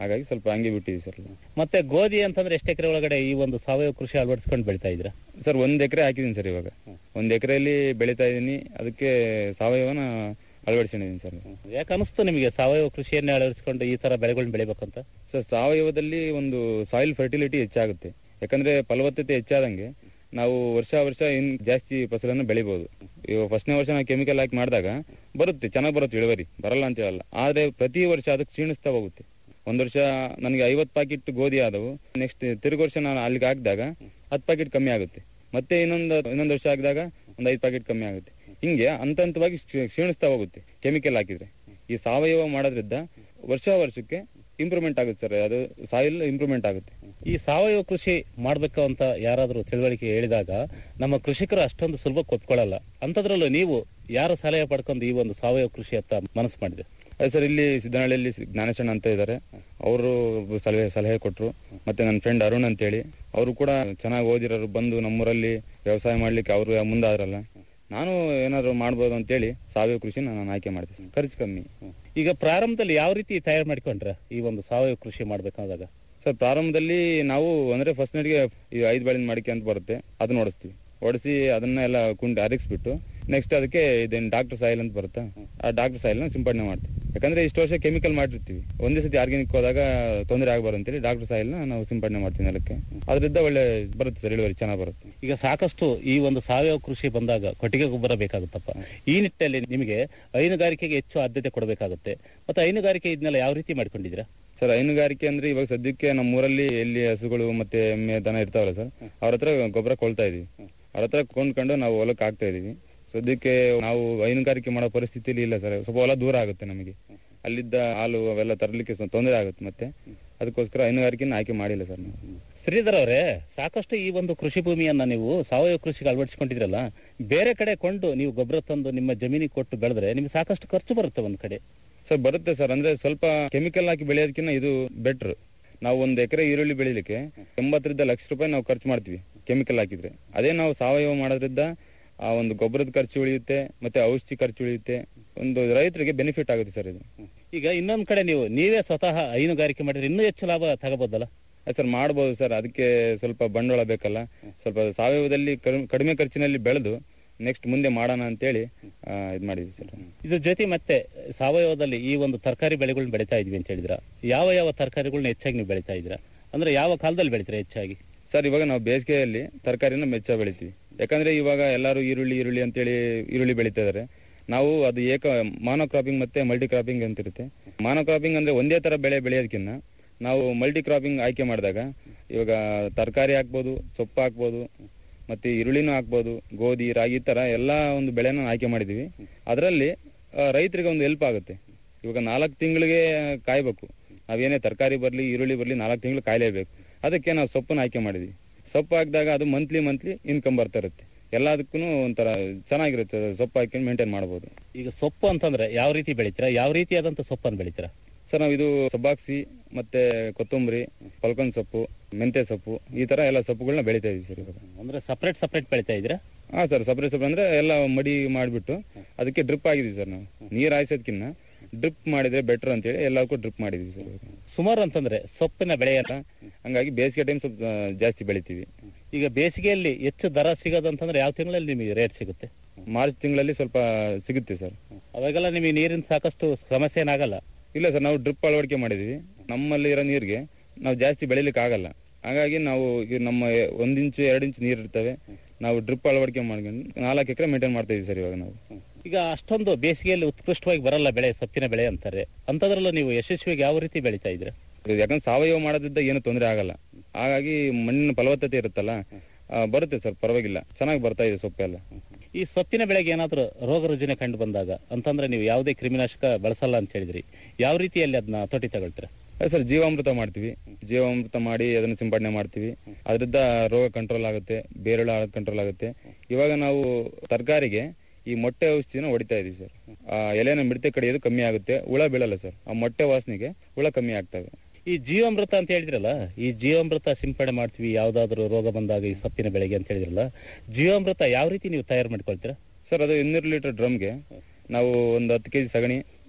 ಹಾಗಾಗಿ ಸ್ವಲ್ಪ ಹಂಗೆ ಬಿಟ್ಟಿದ್ವಿ ಸರ್
ಮತ್ತೆ ಗೋಧಿ ಅಂತಂದ್ರೆ ಎಷ್ಟು ಎಕರೆ ಒಳಗಡೆ ಈ ಒಂದು ಸಾವಯವ ಕೃಷಿ ಅಳವಡಿಸ್ಕೊಂಡು ಬೆಳಿತಾ ಇದ್ರ
ಸರ್ ಒಂದ್ ಎಕರೆ ಹಾಕಿದೀನಿ ಸರ್ ಇವಾಗ ಒಂದ್ ಎಕರೆಯಲ್ಲಿ ಬೆಳಿತಾ ಇದೀನಿ ಅದಕ್ಕೆ ಸಾವಯವನ ಅಳವಡಿಸ್ಕೊಂಡಿದ್ದೀನಿ ಸರ್
ಯಾಕೆ ಅನಿಸ್ತು ನಿಮಗೆ ಸಾವಯವ ಕೃಷಿಯನ್ನೇ ಅಳವಡಿಸ್ಕೊಂಡು ಈ ತರ ಬೆಳೆಗಳನ್ನ ಬೆಳಿಬೇಕಂತ
ಸರ್ ಸಾವಯವದಲ್ಲಿ ಒಂದು ಸಾಯಿಲ್ ಫರ್ಟಿಲಿಟಿ ಹೆಚ್ಚಾಗುತ್ತೆ ಯಾಕಂದ್ರೆ ಫಲವತ್ತತೆ ಹೆಚ್ಚಾದಂಗೆ ನಾವು ವರ್ಷ ವರ್ಷ ಇನ್ ಜಾಸ್ತಿ ಫಸಲನ್ನು ಬೆಳಿಬಹುದು ಇವಾಗ ಫಸ್ಟ್ನೇ ವರ್ಷ ನಾವು ಕೆಮಿಕಲ್ ಹಾಕಿ ಮಾಡಿದಾಗ ಬರುತ್ತೆ ಚೆನ್ನಾಗಿ ಬರುತ್ತೆ ಇಳುವರಿ ಬರಲ್ಲ ಅಂತ ಹೇಳಲ್ಲ ಆದ್ರೆ ಪ್ರತಿ ವರ್ಷ ಅದಕ್ಕೆ ಕ್ಷೀಣಿಸ್ತಾ ಹೋಗುತ್ತೆ ಒಂದ್ ವರ್ಷ ನನಗೆ ಐವತ್ ಪ್ಯಾಕೆಟ್ ಗೋಧಿ ಆದವು ನೆಕ್ಸ್ಟ್ ತಿರುಗಿ ವರ್ಷ ನಾನು ಅಲ್ಲಿಗೆ ಹಾಕಿದಾಗ ಹತ್ತು ಪ್ಯಾಕೆಟ್ ಕಮ್ಮಿ ಆಗುತ್ತೆ ಮತ್ತೆ ಇನ್ನೊಂದು ಇನ್ನೊಂದು ವರ್ಷ ಹಾಕಿದಾಗ ಒಂದ್ ಐದು ಪ್ಯಾಕೆಟ್ ಕಮ್ಮಿ ಆಗುತ್ತೆ ಹಿಂಗೆ ಹಂತ ಹಂತವಾಗಿ ಕ್ಷೀ- ಕ್ಷೀಣಿಸ್ತಾ ಹೋಗುತ್ತೆ ಕೆಮಿಕಲ್ ಹಾಕಿದ್ರೆ ಈ ಸಾವಯವ ಮಾಡೋದ್ರಿಂದ ವರ್ಷ ವರ್ಷಕ್ಕೆ ಇಂಪ್ರೂವ್ಮೆಂಟ್ ಆಗುತ್ತೆ ಸರ್ ಅದು ಸಾಯಿಲ್ ಇಂಪ್ರೂವ್ಮೆಂಟ್ ಆಗುತ್ತೆ
ಈ ಸಾವಯವ ಕೃಷಿ ಮಾಡ್ಬೇಕು ಅಂತ ಯಾರಾದ್ರೂ ತಿಳುವಳಿಕೆ ಹೇಳಿದಾಗ ನಮ್ಮ ಕೃಷಿಕರು ಅಷ್ಟೊಂದು ಸುಲಭಕ್ಕೆ ಒಪ್ಕೊಳ್ಳಲ್ಲ ಅಂತದ್ರಲ್ಲೂ ನೀವು ಯಾರ ಸಲಹೆ ಪಡ್ಕೊಂಡು ಈ ಒಂದು ಸಾವಯವ ಕೃಷಿ ಅಂತ ಮನಸ್ಸು ಮಾಡಿದೆ
ಅದೇ ಸರ್ ಇಲ್ಲಿ ಸಿದ್ದನಹಳ್ಳಿಯಲ್ಲಿ ಸಿ- ಜ್ಞಾನೇಶಣ್ಣ ಅಂತ ಇದ್ದಾರೆ ಅವರು ಸಲಹೆ ಸಲಹೆ ಕೊಟ್ಟರು ಮತ್ತೆ ನನ್ನ ಫ್ರೆಂಡ್ ಅರುಣ್ ಅಂತೇಳಿ ಅವರು ಕೂಡ ಚೆನ್ನಾಗಿ ಓದಿರೋರು ಬಂದು ನಮ್ಮೂರಲ್ಲಿ ವ್ಯವಸಾಯ ಮಾಡ್ಲಿಕ್ಕೆ ಅವರು ಮುಂದಾದ್ರಲ್ಲ ನಾನು ಏನಾದ್ರು ಮಾಡ್ಬೋದು ಅಂತೇಳಿ ಸಾವಯವ ಕೃಷಿ ನಾನು ಆಯ್ಕೆ ಮಾಡಿದೆ ಸರ್. ಖರ್ಚು ಕಮ್ಮಿ
ಈಗ ಪ್ರಾರಂಭದಲ್ಲಿ ಯಾವ ರೀತಿ ತಯಾರು ಮಾಡ್ಕೊಂಡ್ರೆ ಈ ಒಂದು ಸಾವಯವ ಕೃಷಿ ಮಾಡ್ಬೇಕಾದಾಗ
ಸರ್ ಪ್ರಾರಂಭದಲ್ಲಿ ನಾವು ಅಂದ್ರೆ ಫಸ್ಟ್ ನಡಿಗೆ ಈ ಐದು ಬೆಳೆನ ಮಡಿಕೆ ಅಂತ ಬರುತ್ತೆ ಅದನ್ನ ಓಡಿಸ್ತೀವಿ ಓಡಿಸಿ ಅದನ್ನ ಎಲ್ಲ ಕುಂಡಿ ಅರಗಿಸ್ಬಿಟ್ಟು ನೆಕ್ಸ್ಟ್ ಅದಕ್ಕೆ ಇದೇನು ಡಾಕ್ಟರ್ ಸಾಯಿಲ್ ಅಂತ ಬರುತ್ತಾ ಆ ಡಾಕ್ಟರ್ ಸಾಯಿಲ್ ನ ಸಿಂಪಡಣೆ ಮಾಡ್ತೀವಿ ಯಾಕಂದ್ರೆ ಇಷ್ಟು ವರ್ಷ ಕೆಮಿಕಲ್ ಮಾಡಿರ್ತೀವಿ ಒಂದೇ ಸತಿ ಆರ್ಗ್ಯಾನಿಕ್ ಹೋದಾಗ ತೊಂದರೆ ಆಗಬಾರ್ದು ಅಂತೇಳಿ ಡಾಕ್ಟರ್ ಸಾಯಿಲ್ ನ ನಾವು ಸಿಂಪಡಣೆ ಮಾಡ್ತೀವಿ ನೆಲಕ್ಕೆ ಅದರಿಂದ ಒಳ್ಳೆ ಬರುತ್ತೆ ಸರ್ ಇಳುವರಿ ಚೆನ್ನಾಗಿ ಬರುತ್ತೆ
ಈಗ ಸಾಕಷ್ಟು ಈ ಒಂದು ಸಾವಯವ ಕೃಷಿ ಬಂದಾಗ ಕೊಟ್ಟಿಗೆ ಗೊಬ್ಬರ ಬೇಕಾಗುತ್ತಪ್ಪ ಈ ನಿಟ್ಟಿನಲ್ಲಿ ನಿಮಗೆ ಹೈನುಗಾರಿಕೆಗೆ ಹೆಚ್ಚು ಆದ್ಯತೆ ಕೊಡಬೇಕಾಗುತ್ತೆ ಮತ್ತೆ ಹೈನುಗಾರಿಕೆ ಇದನ್ನೆಲ್ಲ ಯಾವ ರೀತಿ ಮಾಡ್ಕೊಂಡಿದ್ದೀರಾ
ಸರ್ ಹೈನುಗಾರಿಕೆ ಅಂದ್ರೆ ಇವಾಗ ಸದ್ಯಕ್ಕೆ ನಮ್ಮ ಊರಲ್ಲಿ ಎಲ್ಲಿ ಹಸುಗಳು ಮತ್ತೆ ಎಮ್ಮೆ ದನ ಇರ್ತಾವಲ್ಲ ಸರ್ ಅವ್ರ ಹತ್ರ ಗೊಬ್ಬರ ಕೊಳ್ತಾ ಇದೀವಿ ಅವ್ರ ಹತ್ರ ಕೊಂಡ್ಕೊಂಡು ನಾವು ಹೊಲಕ್ಕೆ ಹಾಕ್ತಾ ಇದೀವಿ ಸದ್ಯಕ್ಕೆ ನಾವು ಹೈನುಗಾರಿಕೆ ಮಾಡೋ ಪರಿಸ್ಥಿತಿಲಿ ಇಲ್ಲ ಸರ್ ಸ್ವಲ್ಪ ಹೊಲ ದೂರ ಆಗುತ್ತೆ ನಮಗೆ ಅಲ್ಲಿದ್ದ ಹಾಲು ಅವೆಲ್ಲ ತರಲಿಕ್ಕೆ ಸ್ವಲ್ಪ ತೊಂದರೆ ಆಗುತ್ತೆ ಮತ್ತೆ ಅದಕ್ಕೋಸ್ಕರ ಹೈನುಗಾರಿಕೆನ ಆಯ್ಕೆ ಮಾಡಿಲ್ಲ ಸರ್ ನಾವು
ಶ್ರೀಧರ್ ಅವರೇ ಸಾಕಷ್ಟು ಈ ಒಂದು ಕೃಷಿ ಭೂಮಿಯನ್ನ ನೀವು ಸಾವಯವ ಕೃಷಿಗೆ ಅಳವಡಿಸಿಕೊಂಡಿದ್ರಲ್ಲ ಬೇರೆ ಕಡೆ ಕೊಂಡು ನೀವು ಗೊಬ್ಬರ ತಂದು ನಿಮ್ಮ ಜಮೀನಿಗೆ ಕೊಟ್ಟು ಬೆಳೆದ್ರೆ ನಿಮ್ಗೆ ಸಾಕಷ್ಟು ಖರ್ಚು ಬರುತ್ತೆ ಒಂದ್ ಕಡೆ
ಸರ್ ಬರುತ್ತೆ ಸರ್ ಅಂದ್ರೆ ಸ್ವಲ್ಪ ಕೆಮಿಕಲ್ ಹಾಕಿ ಬೆಳೆಯೋದಕ್ಕಿಂತ ಇದು ಬೆಟರ್ ನಾವು ಒಂದ್ ಎಕರೆ ಈರುಳ್ಳಿ ಬೆಳಿಲಿಕ್ಕೆ ಎಂಬತ್ತರಿಂದ ಲಕ್ಷ ರೂಪಾಯಿ ನಾವು ಖರ್ಚು ಮಾಡ್ತೀವಿ ಕೆಮಿಕಲ್ ಹಾಕಿದ್ರೆ ಅದೇ ನಾವು ಸಾವಯವ ಮಾಡೋದ್ರಿಂದ ಆ ಒಂದು ಗೊಬ್ಬರದ ಖರ್ಚು ಉಳಿಯುತ್ತೆ ಮತ್ತೆ ಔಷಧಿ ಖರ್ಚು ಉಳಿಯುತ್ತೆ ಒಂದು ರೈತರಿಗೆ ಬೆನಿಫಿಟ್ ಆಗುತ್ತೆ ಸರ್ ಇದು
ಈಗ ಇನ್ನೊಂದ್ ಕಡೆ ನೀವು ನೀವೇ ಸ್ವತಃ ಹೈನುಗಾರಿಕೆ ಮಾಡಿದ್ರೆ ಇನ್ನೂ ಹೆಚ್ಚು ಲಾಭ ತಗೋಬೋದಲ್ಲ
ಸರ್ ಮಾಡ್ಬೋದು ಸರ್ ಅದಕ್ಕೆ ಸ್ವಲ್ಪ ಬಂಡವಾಳ ಬೇಕಲ್ಲ ಸ್ವಲ್ಪ ಸಾವಯವದಲ್ಲಿ ಕಡಿಮೆ- ಕಡಿಮೆ ಖರ್ಚಿನಲ್ಲಿ ಬೆಳೆದು ನೆಕ್ಸ್ಟ್ ಮುಂದೆ ಮಾಡೋಣ ಅಂತೇಳಿ ಆ, ಇದ್ ಮಾಡಿದ್ವಿ ಸರ್
ಇದ್ರ ಜೊತೆ ಮತ್ತೆ ಸಾವಯವದಲ್ಲಿ ಈ ಒಂದು ತರಕಾರಿ ಬೆಳೆಗಳನ್ನ ಬೆಳಿತಾ ಇದೀವಿ ಅಂತ ಹೇಳಿದ್ರ ಯಾವ ಯಾವ ತರಕಾರಿಗಳನ್ನ ಹೆಚ್ಚಾಗಿ ನೀವು ಬೆಳಿತಾ ಇದ್ದೀರಾ ಅಂದ್ರೆ ಯಾವ ಕಾಲದಲ್ಲಿ ಬೆಳಿತೀರಾ ಹೆಚ್ಚಾಗಿ
ಸರ್ ಇವಾಗ ನಾವು ಬೇಸಿಗೆಯಲ್ಲಿ ತರಕಾರಿನ ಮೆಚ್ಚ ಬೆಳಿತೀವಿ ಯಾಕಂದ್ರೆ ಇವಾಗ ಎಲ್ಲರೂ ಈರುಳ್ಳಿ ಈರುಳ್ಳಿ ಅಂತೇಳಿ ಈರುಳ್ಳಿ ಬೆಳೀತಾ ಇದಾರೆ ನಾವು ಅದು ಏಕ ಮಾನೋ ಕ್ರಾಪಿಂಗ್ ಮತ್ತೆ ಮಲ್ಟಿ ಕ್ರಾಪಿಂಗ್ ಅಂತ ಇರುತ್ತೆ ಮಾನೋ ಕ್ರಾಪಿಂಗ್ ಅಂದ್ರೆ ಒಂದೇ ತರ ಬೆಳೆ ಬೆಳೆಯೋದಕ್ಕಿಂತ ನಾವು ಮಲ್ಟಿ ಕ್ರಾಪಿಂಗ್ ಆಯ್ಕೆ ಮಾಡಿದಾಗ ಇವಾಗ ತರಕಾರಿ ಹಾಕ್ಬೋದು ಸೊಪ್ಪು ಹಾಕ್ಬೋದು ಮತ್ತೆ ಈರುಳ್ಳಿನೂ ಹಾಕ್ಬೋದು ಗೋಧಿ ರಾಗಿ ಈ ತರ ಎಲ್ಲಾ ಒಂದು ಬೆಳೆನ ಆಯ್ಕೆ ಮಾಡಿದೀವಿ ಅದರಲ್ಲಿ ರೈತರಿಗೆ ಒಂದು ಹೆಲ್ಪ್ ಆಗುತ್ತೆ ಇವಾಗ ನಾಲ್ಕು ತಿಂಗಳಿಗೆ ಕಾಯ್ಬೇಕು ನಾವೇನೇ ತರಕಾರಿ ಬರ್ಲಿ ಈರುಳ್ಳಿ ಬರ್ಲಿ ನಾಲ್ಕು ತಿಂಗಳು ಕಾಯ್ಲೇಬೇಕು ಅದಕ್ಕೆ ನಾವು ಸೊಪ್ಪನ್ನ ಆಯ್ಕೆ ಮಾಡಿದ್ವಿ ಸೊಪ್ಪು ಹಾಕಿದಾಗ ಅದು ಮಂತ್ಲಿ ಮಂತ್ಲಿ ಇನ್ಕಮ್ ಬರ್ತಾ ಇರುತ್ತೆ ಎಲ್ಲದಕ್ಕೂ ಒಂಥರ ಚೆನ್ನಾಗಿರುತ್ತೆ ಅದು ಸೊಪ್ಪು ಹಾಕಿ ಮೇಂಟೈನ್ ಮಾಡ್ಬೋದು
ಈಗ ಸೊಪ್ಪು ಅಂತಂದ್ರೆ ಯಾವ ರೀತಿ ಬೆಳಿತೀರಾ ಯಾವ ರೀತಿಯಾದಂತ ಸೊಪ್ಪನ್ನು ಬೆಳಿತೀರಾ
ಸರ್ ನಾವು ಇದು ಸಬ್ಬಾಕ್ಸಿ ಮತ್ತೆ ಕೊತ್ತಂಬರಿ ಪಲ್ಕನ್ ಸೊಪ್ಪು ಮೆಂತ್ಯ ಸೊಪ್ಪು ಈ ತರ ಎಲ್ಲ ಸೊಪ್ಪುಗಳನ್ನ ಬೆಳಿತಾ ಇದೀವಿ ಸರ್ ಇವಾಗ
ಅಂದ್ರೆ ಸಪರೇಟ್ ಸಪರೇಟ್ ಬೆಳಿತಾ ಇದ್ದೀರಾ
ಹಾ ಸರ್ ಸಪ್ರೇಟ್ ಸಪ್ರೇಟ್ ಅಂದ್ರೆ ಎಲ್ಲ ಮಡಿ ಮಾಡಿಬಿಟ್ಟು ಅದಕ್ಕೆ ಡ್ರಿಪ್ ಆಗಿದೀವಿ ಸರ್ ನಾವು ನೀರ್ ಹಾಯಿಸೋದ್ಕಿನ್ನ ಡ್ರಿಪ್ ಮಾಡಿದ್ರೆ ಬೆಟರ್ ಅಂತೇಳಿ ಎಲ್ಲಕ್ಕೂ ಡ್ರಿಪ್ ಮಾಡಿದೀವಿ ಸರ್ ಇವಾಗ.
ಸುಮಾರು ಅಂತಂದ್ರೆ ಸೊಪ್ಪಿನ ಬೆಳೆಯಲ್ಲ
ಹಂಗಾಗಿ ಬೇಸಿಗೆ ಟೈಮ್ ಸ್ವಲ್ಪ ಆ, ಜಾಸ್ತಿ ಬೆಳಿತೀವಿ
ಈಗ ಬೇಸಿಗೆಯಲ್ಲಿ ಹೆಚ್ಚು ದರ ಸಿಗೋದಂತಂದ್ರೆ ಯಾವ ತಿಂಗಳಲ್ಲಿ ನಿಮಗೆ ರೇಟ್ ಸಿಗುತ್ತೆ
ಮಾರ್ಚ್ ತಿಂಗಳಲ್ಲಿ ಸ್ವಲ್ಪ ಸಿಗುತ್ತೆ ಸರ್
ಅವಾಗೆಲ್ಲ ನಿಮಗೆ ನೀರಿನ ಸಾಕಷ್ಟು ಸಮಸ್ಯೆ ಏನಾಗಲ್ಲ
ಇಲ್ಲ ಸರ್ ನಾವು ಡ್ರಿಪ್ ಅಳವಡಿಕೆ ಮಾಡಿದೀವಿ ನಮ್ಮಲ್ಲಿ ಇರೋ ನೀರಿಗೆ ನಾವು ಜಾಸ್ತಿ ಬೆಳಿಲಿಕ್ಕೆ ಆಗಲ್ಲ ಹಾಗಾಗಿ ನಾವು ಈ ನಮ್ಮ ಒಂದ್ ಇಂಚು ಎರಡು ಇಂಚು ನೀರು ಇರ್ತವೆ ನಾವು ಡ್ರಿಪ್ ಅಳವಡಿಕೆ ಮಾಡ್ಕೊಂಡು ನಾಲ್ಕು ಎಕರೆ ಮೇಂಟೈನ್ ಮಾಡ್ತಾ ಇದೀವಿ ಸರ್ ಇವಾಗ ನಾವು
ಈಗ ಅಷ್ಟೊಂದು ಬೇಸಿಗೆಯಲ್ಲಿ ಉತ್ಕೃಷ್ಟವಾಗಿ ಬರಲ್ಲ ಬೆಳೆ ಸೊಪ್ಪಿನ ಬೆಳೆ ಅಂತಾರೆ ಅಂತದ್ರಲ್ಲೂ ನೀವು ಯಶಸ್ವಿಯಾಗಿ ಯಾವ ರೀತಿ ಬೆಳಿತಾ ಇದ್ದೀರಾ
ಯಾಕಂದ್ರೆ ಸಾವಯವ ಮಾಡೋದ್ರಿಂದ ಏನು ತೊಂದರೆ ಆಗಲ್ಲ ಹಾಗಾಗಿ ಮಣ್ಣಿನ ಫಲವತ್ತತೆ ಇರುತ್ತಲ್ಲ ಆ, ಬರುತ್ತೆ ಸರ್ ಪರವಾಗಿಲ್ಲ ಚೆನ್ನಾಗಿ ಬರ್ತಾ ಇದೆ ಸೊಪ್ಪೆಲ್ಲ
ಈ ಸೊಪ್ಪಿನ ಬೆಳೆಗೆ ಏನಾದ್ರೂ ರೋಗ ರುಜಿನ ಕಂಡು ಬಂದಾಗ ಅಂತಂದ್ರೆ ನೀವು ಯಾವುದೇ ಕ್ರಿಮಿನಾಶಕ ಬಳಸಲ್ಲ ಅಂತ ಹೇಳಿದ್ರಿ ಯಾವ ರೀತಿಯಲ್ಲಿ ಅದನ್ನ ತೊಟಿ ತಗೊಳ್ತೀರಾ
ಅದೇ ಸರ್ ಜೀವಾಮೃತ ಮಾಡ್ತೀವಿ ಜೀವಾಮೃತ ಮಾಡಿ ಅದನ್ನ ಸಿಂಪಡಣೆ ಮಾಡ್ತೀವಿ ಅದರಿಂದ ರೋಗ ಕಂಟ್ರೋಲ್ ಆಗುತ್ತೆ ಬೇರುಳ ಕಂಟ್ರೋಲ್ ಆಗುತ್ತೆ ಇವಾಗ ನಾವು ತರಕಾರಿಗೆ ಈ ಮೊಟ್ಟೆ ಔಷಧಿನ ಹೊಡಿತಾ ಇದೀವಿ ಸರ್ ಆ ಎಲೆನ ಮಿಡತೆ ಕಡಿಯೋದು ಕಮ್ಮಿ ಆಗುತ್ತೆ ಹುಳ ಬೀಳಲ್ಲ ಸರ್ ಆ ಮೊಟ್ಟೆ ವಾಸನೆಗೆ ಹುಳ ಕಮ್ಮಿ ಆಗ್ತವೆ
ಈ ಜೀವಾಮೃತ ಅಂತ ಹೇಳಿದ್ರಲ್ಲ ಈ ಜೀವಾಮೃತ ಸಿಂಪಡಣೆ ಮಾಡ್ತೀವಿ ಯಾವ್ದಾದ್ರು ರೋಗ ಬಂದಾಗ ಈ ಸೊಪ್ಪಿನ ಬೆಳೆಗೆ ಅಂತ ಹೇಳಿದ್ರಲ್ಲ ಜೀವಾಮೃತ ಯಾವ ರೀತಿ ನೀವು ತಯಾರು ಮಾಡ್ಕೊಳ್ತೀರಾ
ಸರ್ ಅದು ಇನ್ನೂರು ಲೀಟರ್ ಡ್ರಮ್ಗೆ ನಾವು ಒಂದು ಹತ್ತು ಕೆಜಿ ಸಗಣಿ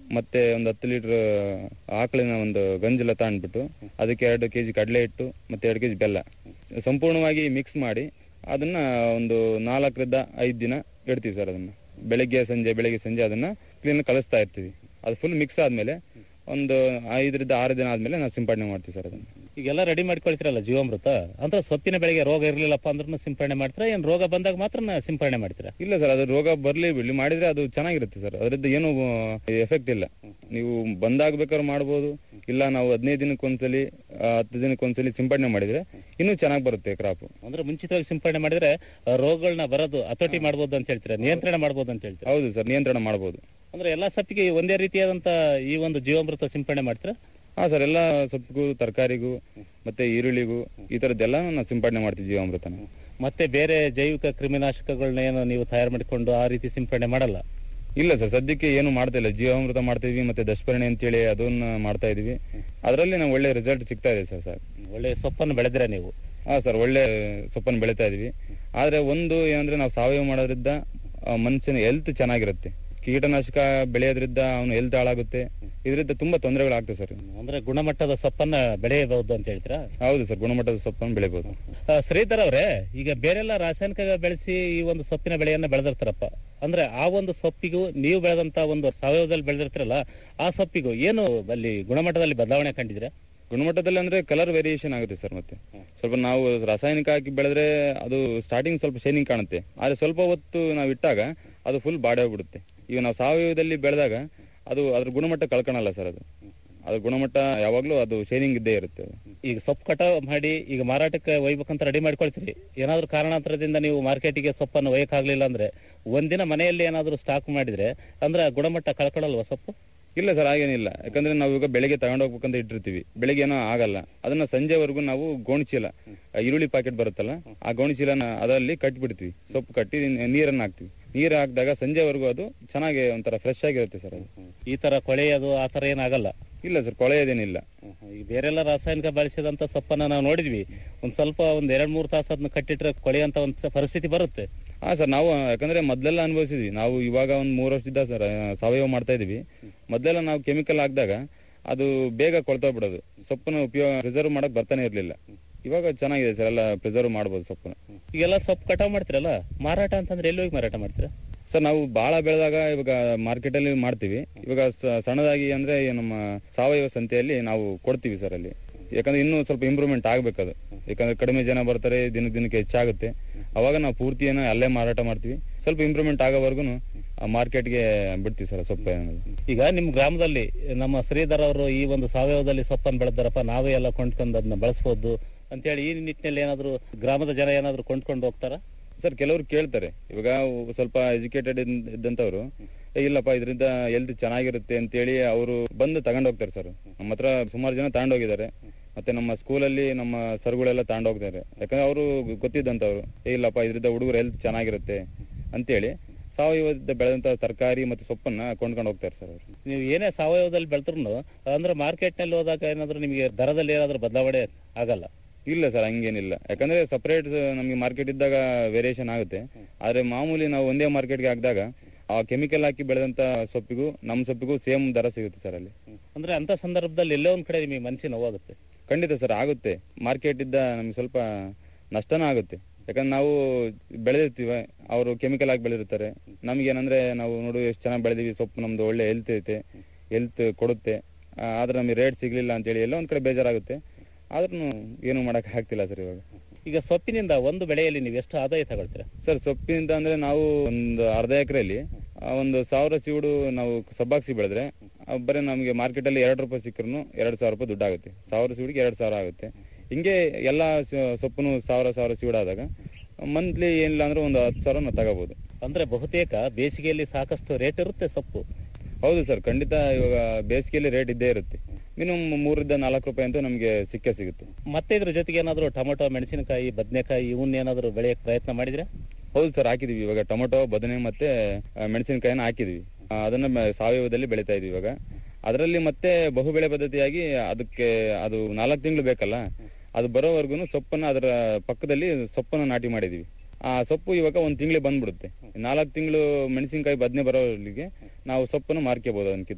ಮತ್ತೆ ಒಂದು ಹತ್ತು ಲೀಟರ್ ಆಕಳಿನ ಒಂದು ಗಂಜಲ ತಗೊಂಡ್ಬಿಟ್ಟು ಅದಕ್ಕೆ ಎರಡು ಕೆಜಿ ಕಡಲೆ ಹಿಟ್ಟು ಮತ್ತೆ ಎರಡು ಕೆಜಿ ಬೆಲ್ಲ ಸಂಪೂರ್ಣವಾಗಿ ಮಿಕ್ಸ್ ಮಾಡಿ ಅದನ್ನ ಒಂದು ನಾಲ್ಕರಿಂದ ಐದು ದಿನ ಇಡ್ತೀವಿ ಸರ್ ಅದನ್ನ ಬೆಳಿಗ್ಗೆ ಸಂಜೆ ಬೆಳಿಗ್ಗೆ ಸಂಜೆ ಅದನ್ನ ಕ್ಲೀನ್ ಕಲಿಸ್ತಾ ಇರ್ತೀವಿ ಅದು ಫುಲ್ ಮಿಕ್ಸ್ ಆದ್ಮೇಲೆ ಒಂದು ಐದರಿಂದ ಆರು ದಿನ ಆದ್ಮೇಲೆ ನಾವು ಸಿಂಪಡಣೆ ಮಾಡ್ತೀವಿ ಸರ್ ಅದನ್ನ
ಈಗೆಲ್ಲ ರೆಡಿ ಮಾಡ್ಕೊಳ್ತೀರಲ್ಲ ಜೀವಾಮೃತ ಅಂದ್ರೆ ಸೊಪ್ಪಿನ ಬೆಳೆಗೆ ರೋಗ ಇರ್ಲಿಲ್ಲಪ್ಪ ಅಂದ್ರೂ ಸಿಂಪಡಣೆ ಮಾಡ್ತೀರಾ ಏನ್ ರೋಗ ಬಂದಾಗ ಮಾತ್ರ ಸಿಂಪಡಣೆ ಮಾಡ್ತೀರಾ
ಇಲ್ಲ ಸರ್ ಅದು ರೋಗ ಬರ್ಲಿ ಬಿಡ್ಲಿ ಮಾಡಿದ್ರೆ ಅದು ಚೆನ್ನಾಗಿರುತ್ತೆ ಸರ್ ಅದರಿಂದ ಏನು ಎಫೆಕ್ಟ್ ಇಲ್ಲ ನೀವು ಬಂದಾಗ ಬೇಕಾದ್ರೆ ಮಾಡ್ಬೋದು ಇಲ್ಲ ನಾವು ಹದಿನೈದು ದಿನಕ್ಕೊಂದ್ಸಲಿ ಆ, ಹತ್ತು ದಿನಕ್ಕೊಂದ್ಸಲಿ ಸಿಂಪಡಣೆ ಮಾಡಿದ್ರೆ ಇನ್ನೂ ಚೆನ್ನಾಗಿ ಬರುತ್ತೆ ಕ್ರಾಪ್
ಅಂದ್ರೆ ಮುಂಚಿತವಾಗಿ ಸಿಂಪಡಣೆ ಮಾಡಿದ್ರೆ ಆ, ರೋಗಗಳನ್ನ ಬರೋದು ಹತೋಟಿ ಮಾಡ್ಬೋದು ಅಂತ ಹೇಳ್ತೀರಾ ನಿಯಂತ್ರಣ ಮಾಡ್ಬೋದು ಅಂತ ಹೇಳ್ತೀರಾ
ಹೌದು ಸರ್ ನಿಯಂತ್ರಣ ಮಾಡ್ಬೋದು
ಅಂದ್ರೆ ಎಲ್ಲಾ ಸೊಪ್ಪಿಗೆ ಒಂದೇ ರೀತಿಯಾದಂತ ಈ ಒಂದು ಜೀವಾಮೃತ ಸಿಂಪಡಣೆ ಮಾಡ್ತೀರಾ
ಹಾ ಸರ್ ಎಲ್ಲ ಸೊಪ್ಪಿಗೂ ತರಕಾರಿಗೂ ಮತ್ತೆ ಈರುಳ್ಳಿಗೂ ಈ ತರದ್ದೆಲ್ಲ ನಾವು ಸಿಂಪಡಣೆ ಮಾಡ್ತೀವಿ ಜೀವಾಮೃತನ
ಮತ್ತೆ ಬೇರೆ ಜೈವಿಕ ಕ್ರಿಮಿನಾಶಕಗಳನ್ನ ಏನು ನೀವು ತಯಾರು ಮಾಡಿಕೊಂಡು ಆ ರೀತಿ ಸಿಂಪಡಣೆ ಮಾಡಲ್ಲ
ಇಲ್ಲ ಸರ್ ಸದ್ಯಕ್ಕೆ ಏನು ಮಾಡ್ತಾ ಇಲ್ಲ ಜೀವಾಮೃತ ಮಾಡ್ತಾ ಇದೀವಿ ಮತ್ತೆ ದಶಪರ್ಣೆ ಅಂತೇಳಿ ಅದನ್ನ ಮಾಡ್ತಾ ಇದೀವಿ ಅದರಲ್ಲಿ ನಾವು ಒಳ್ಳೆ ರಿಸಲ್ಟ್ ಸಿಗ್ತಾ ಇದೆ ಸರ್ ಸರ್
ಒಳ್ಳೆ ಸೊಪ್ಪನ್ನು ಬೆಳೆದ್ರೆ ನೀವು
ಹಾ ಸರ್ ಒಳ್ಳೆ ಸೊಪ್ಪನ್ನು ಬೆಳಿತಾ ಇದೀವಿ ಆದ್ರೆ ಒಂದು ಏನಂದ್ರೆ ನಾವು ಸಾವಯವ ಮಾಡೋದ್ರಿಂದ ಆ, ಮನುಷ್ಯನ ಹೆಲ್ತ್ ಚೆನ್ನಾಗಿರುತ್ತೆ ಕೀಟನಾಶಕ ಬೆಳೆಯೋದ್ರಿಂದ ಅವನ ಹೆಲ್ತ್ ಹಾಳಾಗುತ್ತೆ ಇದರಿಂದ ತುಂಬಾ ತೊಂದರೆಗಳಾಗ್ತವೆ ಸರ್
ಅಂದ್ರೆ ಗುಣಮಟ್ಟದ ಸೊಪ್ಪನ್ನ ಬೆಳೆಯಬಹುದು ಅಂತ ಹೇಳ್ತೀರಾ
ಹೌದು ಸರ್ ಗುಣಮಟ್ಟದ ಸೊಪ್ಪನ್ನು ಬೆಳಿಬಹುದು
ಆ, ಶ್ರೀಧರ್ ಅವರೇ ಈಗ ಬೇರೆಲ್ಲ ರಾಸಾಯನಿಕ ಬೆಳೆಸಿ ಈ ಒಂದು ಸೊಪ್ಪಿನ ಬೆಳೆಯನ್ನ ಬೆಳೆದಿರ್ತಾರಪ್ಪ ಅಂದ್ರೆ ಆ ಒಂದು ಸೊಪ್ಪಿಗೂ ನೀವು ಬೆಳೆದಂತ ಒಂದು ಸಾವಯವದಲ್ಲಿ ಬೆಳೆದಿರ್ತೀರಲ್ಲ ಆ ಸೊಪ್ಪಿಗೂ ಏನು ಅಲ್ಲಿ ಗುಣಮಟ್ಟದಲ್ಲಿ ಬದಲಾವಣೆ ಕಂಡಿದ್ರೆ
ಗುಣಮಟ್ಟದಲ್ಲಿ ಅಂದ್ರೆ ಕಲರ್ ವೇರಿಯೇಷನ್ ಆಗುತ್ತೆ ಸರ್ ಮತ್ತೆ ಸ್ವಲ್ಪ ನಾವು ರಾಸಾಯನಿಕ ಹಾಕಿ ಬೆಳೆದ್ರೆ ಅದು ಸ್ಟಾರ್ಟಿಂಗ್ ಸ್ವಲ್ಪ ಶೈನಿಂಗ್ ಕಾಣುತ್ತೆ ಆದ್ರೆ ಸ್ವಲ್ಪ ಹೊತ್ತು ನಾವು ಇಟ್ಟಾಗ ಅದು ಫುಲ್ ಬಾಡಿ ಹೋಗ್ಬಿಡುತ್ತೆ ಈಗ ನಾವು ಸಾವಯವದಲ್ಲಿ ಬೆಳೆದಾಗ ಅದು ಅದ್ರ ಗುಣಮಟ್ಟ ಕಳ್ಕೊಳಲ್ಲ ಸರ್ ಅದು ಅದ್ರ ಗುಣಮಟ್ಟ ಯಾವಾಗ್ಲೂ ಅದು ಶೈನಿಂಗ್ ಇದ್ದೇ ಇರುತ್ತೆ ಅದು.
ಈಗ ಸೊಪ್ಪು ಕಟಾವ್ ಮಾಡಿ ಈಗ ಮಾರಾಟಕ್ಕೆ ಒಯ್ಬೇಕಂತ ರೆಡಿ ಮಾಡ್ಕೊಳ್ತೀರಿ ಏನಾದ್ರೂ ಕಾರಣಾಂತರದಿಂದ ನೀವು ಮಾರ್ಕೆಟಿಗೆ ಸೊಪ್ಪನ್ನು ಒಯ್ಯಕ್ಕಾಗ್ಲಿಲ್ಲ ಅಂದ್ರೆ ಒಂದಿನ ಮನೆಯಲ್ಲಿ ಏನಾದ್ರೂ ಸ್ಟಾಕ್ ಮಾಡಿದ್ರೆ ಅಂದ್ರೆ ಆ ಗುಣಮಟ್ಟ ಕಳ್ಕೊಳ್ಳಲ್ವಾ ಸೊಪ್ಪು
ಇಲ್ಲ ಸರ್ ಹಾಗೇನಿಲ್ಲ ಯಾಕಂದ್ರೆ ನಾವು ಈಗ ಬೆಳಿಗ್ಗೆ ತಗೊಂಡ್ ಹೋಗ್ಬೇಕಂತ ಇಟ್ಟಿರ್ತೀವಿ ಬೆಳಿಗ್ಗೆ ಏನೋ ಆಗಲ್ಲ ಅದನ್ನ ಸಂಜೆವರೆಗೂ ನಾವು ಗೋಣಿಚೀಲ ಆ ಈರುಳ್ಳಿ ಪ್ಯಾಕೆಟ್ ಬರುತ್ತಲ್ಲ ಆ ಗೋಣಿಚೀಲನ ಅದರಲ್ಲಿ ಕಟ್ಬಿಡ್ತೀವಿ ಸೊಪ್ಪು ಕಟ್ಟಿ ನೀರನ್ನ ಹಾಕ್ತಿವಿ ನೀರು ಹಾಕಿದಾಗ ಸಂಜೆವರೆಗೂ ಅದು ಚೆನ್ನಾಗಿ ಒಂಥರ ಫ್ರೆಶ್ ಆಗಿರುತ್ತೆ ಸರ್ ಅದು
ಈ ತರ ಕೊಳೆಯೋದು ಆ ತರ ಏನಾಗಲ್ಲ
ಇಲ್ಲ ಸರ್ ಕೊಳೆಯೋದೇನಿಲ್ಲ
ಈಗ ಬೇರೆಲ್ಲ ರಾಸಾಯನಿಕ ಬಳಸಿದಂತ ಸೊಪ್ಪನ್ನ ನಾವು ನೋಡಿದ್ವಿ ಒಂದ್ ಸ್ವಲ್ಪ ಒಂದ್ ಎರಡ್ ಮೂರ್ ತಾಸು ಅದನ್ನ ಕಟ್ಟಿಟ್ರೆ ಕೊಳೆಯಂತ ಒಂದ್ ಸ- ಪರಿಸ್ಥಿತಿ ಬರುತ್ತೆ
ಹಾ ಸರ್ ನಾವು ಯಾಕಂದ್ರೆ ಮೊದ್ಲೆಲ್ಲ ಅನುಭವಿಸಿದ್ವಿ ನಾವು ಇವಾಗ ಒಂದ್ ಮೂರ್ ವರ್ಷದಿಂದ ಸರ್ ಸಾವಯವ ಮಾಡ್ತಾ ಇದೀವಿ ಮೊದ್ಲೆಲ್ಲ ನಾವು ಕೆಮಿಕಲ್ ಹಾಕಿದಾಗ ಅದು ಬೇಗ ಕೊಳ್ತಾ ಬಿಡೋದು ಸೊಪ್ಪನ್ನ ಉಪಯೋಗ ಪ್ರಿಸರ್ವ್ ಮಾಡಕ್ ಬರ್ತಾನೆ ಇರ್ಲಿಲ್ಲ ಇವಾಗ ಚೆನ್ನಾಗಿದೆ ಸರ್ ಎಲ್ಲ ಪ್ರಿಸರ್ವ್ ಮಾಡ್ಬೋದು ಸೊಪ್ಪನ್ನ
ಈಗೆಲ್ಲ ಸೊಪ್ಪು ಕಟಾವ್ ಮಾಡ್ತಿರಲ್ಲ ಮಾರಾಟ ಅಂತಂದ್ರೆ ಎಲ್ಲಿ ಹೋಗಿ ಮಾರಾಟ ಮಾಡ್ತೀರಾ
ಸರ್ ನಾವು ಬಹಳ ಬೆಳೆದಾಗ ಇವಾಗ ಮಾರ್ಕೆಟ್ ಅಲ್ಲಿ ಮಾಡ್ತೀವಿ ಇವಾಗ ಸ- ಸಣ್ಣದಾಗಿ ಅಂದ್ರೆ ಈ ನಮ್ಮ ಸಾವಯವ ಸಂತೆಯಲ್ಲಿ ನಾವು ಕೊಡ್ತೀವಿ ಸರ್ ಅಲ್ಲಿ ಯಾಕಂದ್ರೆ ಇನ್ನೂ ಸ್ವಲ್ಪ ಇಂಪ್ರೂವ್ಮೆಂಟ್ ಆಗ್ಬೇಕದು ಯಾಕಂದ್ರೆ ಕಡಿಮೆ ಜನ ಬರ್ತಾರೆ ದಿನ ದಿನಕ್ಕೆ ಹೆಚ್ಚಾಗುತ್ತೆ ಅವಾಗ ನಾವು ಪೂರ್ತಿಯನ್ನ ಅಲ್ಲೇ ಮಾರಾಟ ಮಾಡ್ತೀವಿ ಸ್ವಲ್ಪ ಇಂಪ್ರೂವ್ಮೆಂಟ್ ಆಗೋವರೆಗೂ ಮಾರ್ಕೆಟ್ಗೆ ಬಿಡ್ತೀವಿ ಸರ್ ಸೊಪ್ಪು ಅನ್ನೋದು
ಈಗ ನಿಮ್ ಗ್ರಾಮದಲ್ಲಿ ನಮ್ಮ ಶ್ರೀಧರ್ ಅವರು ಈ ಒಂದು ಸಾವಯವದಲ್ಲಿ ಸೊಪ್ಪನ್ನು ಬೆಳೆದಾರಪ್ಪ ನಾವೇ ಎಲ್ಲ ಕೊಂಡ್ಕೊಂಡು ಅದನ್ನ ಬಳಸಬಹುದು ಅಂತೇಳಿ ಈ ನಿಟ್ಟಿನಲ್ಲಿ ಏನಾದ್ರು ಗ್ರಾಮದ ಜನ ಏನಾದ್ರು ಕೊಂಡ್ಕೊಂಡು ಹೋಗ್ತಾರ
ಸರ್ ಕೆಲವರು ಕೇಳ್ತಾರೆ ಇವಾಗ ಸ್ವಲ್ಪ ಎಜುಕೇಟೆಡ್ ಇದ್ದಂತವ್ರು "ಏ, ಇಲ್ಲಪ್ಪ ಇದರಿಂದ ಹೆಲ್ತ್ ಚೆನ್ನಾಗಿರುತ್ತೆ ಅಂತೇಳಿ ಅವರು ಬಂದು ತಗೊಂಡ್ ಹೋಗ್ತಾರೆ ಸರ್ ನಮ್ಮ ಹತ್ರ ಸುಮಾರು ಜನ ತಗೊಂಡೋಗಿದ್ದಾರೆ ಮತ್ತೆ ನಮ್ಮ ಸ್ಕೂಲಲ್ಲಿ ನಮ್ಮ ಸರ್ಗಳೆಲ್ಲ ತಗೊಂಡ್ ಹೋಗ್ತಾರೆ ಯಾಕಂದ್ರೆ ಅವರು ಗೊತ್ತಿದ್ದಂತವ್ರು "ಏ, ಇಲ್ಲಪ್ಪ ಇದರಿಂದ ಹುಡುಗರ ಹೆಲ್ತ್ ಚೆನ್ನಾಗಿರುತ್ತೆ ಅಂತೇಳಿ ಸಾವಯವದ ಬೆಳೆದಂತ ತರಕಾರಿ ಮತ್ತೆ ಸೊಪ್ಪನ್ನ ಕೊಂಡ್ಕೊಂಡು ಹೋಗ್ತಾರೆ ಸರ್ ಅವರು
ನೀವು ಏನೇ ಸಾವಯವದಲ್ಲಿ ಬೆಳೆದ್ರು ಅಂದ್ರೆ ಮಾರ್ಕೆಟ್ ನಲ್ಲಿ ಹೋದಾಗ ಏನಾದ್ರು ನಿಮಗೆ ದರದಲ್ಲಿ ಏನಾದ್ರು ಬದಲಾವಣೆ ಆಗಲ್ಲ
ಇಲ್ಲ ಸರ್ ಹಂಗೇನಿಲ್ಲ ಯಾಕಂದ್ರೆ ಸಪರೇಟ್ ನಮಗೆ ಮಾರ್ಕೆಟ್ ಇದ್ದಾಗ ವೇರಿಯೇಷನ್ ಆಗುತ್ತೆ ಆದ್ರೆ ಮಾಮೂಲಿ ನಾವು ಒಂದೇ ಮಾರ್ಕೆಟ್ಗೆ ಹಾಕಿದಾಗ ಆ ಕೆಮಿಕಲ್ ಹಾಕಿ ಬೆಳೆದಂತ ಸೊಪ್ಪಿಗೂ ನಮ್ಮ ಸೊಪ್ಪಿಗೂ ಸೇಮ್ ದರ ಸಿಗುತ್ತೆ ಸರ್ ಅಲ್ಲಿ
ಅಂದ್ರೆ ಅಂತ ಸಂದರ್ಭದಲ್ಲಿ ಎಲ್ಲೋ ಒಂದ್ ಕಡೆ ನಿಮಗೆ ಮನಸ್ಸಿನ ನೋವಾಗುತ್ತೆ
ಖಂಡಿತ ಸರ್ ಆಗುತ್ತೆ ಮಾರ್ಕೆಟ್ ಇದ್ದ ನಮ್ಗೆ ಸ್ವಲ್ಪ ನಷ್ಟನೂ ಆಗುತ್ತೆ ಯಾಕಂದ್ರೆ ನಾವು ಬೆಳೆದಿರ್ತೀವಿ ಅವರು ಕೆಮಿಕಲ್ ಹಾಕಿ ಬೆಳೆದಿರ್ತಾರೆ ನಮ್ಗೇನಂದ್ರೆ ನಾವು ನೋಡು ಎಷ್ಟು ಚೆನ್ನಾಗಿ ಬೆಳೆದಿವಿ ಸೊಪ್ಪು ನಮ್ದು ಒಳ್ಳೆ ಹೆಲ್ತ್ ಐತೆ ಹೆಲ್ತ್ ಕೊಡುತ್ತೆ ಆ, ಆದ್ರೆ ನಮಗೆ ರೇಟ್ ಸಿಗ್ಲಿಲ್ಲ ಅಂತೇಳಿ ಎಲ್ಲ ಒಂದ್ ಕಡೆ ಬೇಜಾರಾಗುತ್ತೆ ಆದ್ರೂ ಏನು ಮಾಡಕ್ ಆಗ್ತಿಲ್ಲ ಸರ್ ಇವಾಗ
ಈಗ ಸೊಪ್ಪಿನಿಂದ ಒಂದು ಬೆಳೆಯಲ್ಲಿ ನೀವು ಎಷ್ಟು ಆದಾಯ ತಗೊಳ್ತೀರಾ
ಸರ್ ಸೊಪ್ಪಿನಿಂದ ಅಂದ್ರೆ ನಾವು ಒಂದು ಅರ್ಧ ಎಕರೆಯಲ್ಲಿ ಒಂದು ಸಾವಿರ ಸೀಡು ನಾವು ಸಬ್ಬಾಕ್ಸಿ ಬೆಳೆದ್ರೆ ಆ, ಬರೀ ನಮಗೆ ಮಾರ್ಕೆಟ್ ಅಲ್ಲಿ ಎರಡು ರೂಪಾಯಿ ಸಿಕ್ಕರು ಎರಡ್ ಸಾವಿರ ರೂಪಾಯಿ ದುಡ್ಡು ಆಗುತ್ತೆ ಸಾವಿರ ಸೀಡಿಗೆ ಎರಡ್ ಸಾವಿರ ಆಗುತ್ತೆ ಹಿಂಗೆ ಎಲ್ಲಾ ಸ- ಸೊಪ್ಪುನು ಸಾವಿರ ಸಾವಿರ ಸೀಡ್ ಆದಾಗ ಮಂತ್ಲಿ ಏನಿಲ್ಲ ಅಂದ್ರೆ ಒಂದು ಹತ್ತು ಸಾವಿರ ನಾವು ತಗೋಬಹುದು
ಅಂದ್ರೆ ಬಹುತೇಕ ಬೇಸಿಗೆಯಲ್ಲಿ ಸಾಕಷ್ಟು ರೇಟ್ ಇರುತ್ತೆ ಸೊಪ್ಪು
ಹೌದು ಸರ್ ಖಂಡಿತ ಇವಾಗ ಬೇಸಿಗೆಯಲ್ಲಿ ರೇಟ್ ಇದ್ದೇ ಇರುತ್ತೆ ಮಿನಿಮಮ್ ಮೂರರಿಂದ ನಾಲ್ಕು ರೂಪಾಯಿ ಅಂತೂ ನಮಗೆ ಸಿಕ್ಕೇ ಸಿಗುತ್ತೆ
ಮತ್ತೆ ಇದ್ರ ಜೊತೆಗೆ ಏನಾದ್ರು ಟೊಮೆಟೊ ಮೆಣಸಿನಕಾಯಿ ಬದನೆಕಾಯಿ ಇವನ್ನ ಏನಾದ್ರು ಬೆಳೆಯಕ್ ಪ್ರಯತ್ನ ಮಾಡಿದ್ರೆ
ಹೌದು ಸರ್ ಹಾಕಿದೀವಿ ಇವಾಗ ಟೊಮೊಟೊ ಬದನೆ ಮತ್ತೆ ಆ, ಮೆಣಸಿನಕಾಯಿನ ಹಾಕಿದೀವಿ ಆ, ಅದನ್ನ ಮ- ಸಾವಯವದಲ್ಲಿ ಬೆಳಿತಾ ಇದೀವಿ ಇವಾಗ ಅದರಲ್ಲಿ ಮತ್ತೆ ಬಹುಬೆಳೆ ಪದ್ಧತಿಯಾಗಿ ಅದಕ್ಕೆ ಅದು ನಾಲ್ಕು ತಿಂಗಳು ಬೇಕಲ್ಲ ಅದು ಬರೋವರೆಗೂ ಸೊಪ್ಪನ್ನ ಅದರ ಪಕ್ಕದಲ್ಲಿ ಸೊಪ್ಪನ್ನ ನಾಟಿ ಮಾಡಿದೀವಿ ಆ ಸೊಪ್ಪು ಇವಾಗ ಒಂದ್ ತಿಂಗಳಿಗೆ ಬಂದ್ಬಿಡುತ್ತೆ ನಾಲ್ಕು ತಿಂಗಳು ಮೆಣಸಿನಕಾಯಿ ಬದನೆ ಬರೋರಿಗೆ ನಾವು ಸೊಪ್ಪನ್ನು ಮಾರ್ಕೋಬಹುದು ಅದನ್ನ ಕಿತ್ತು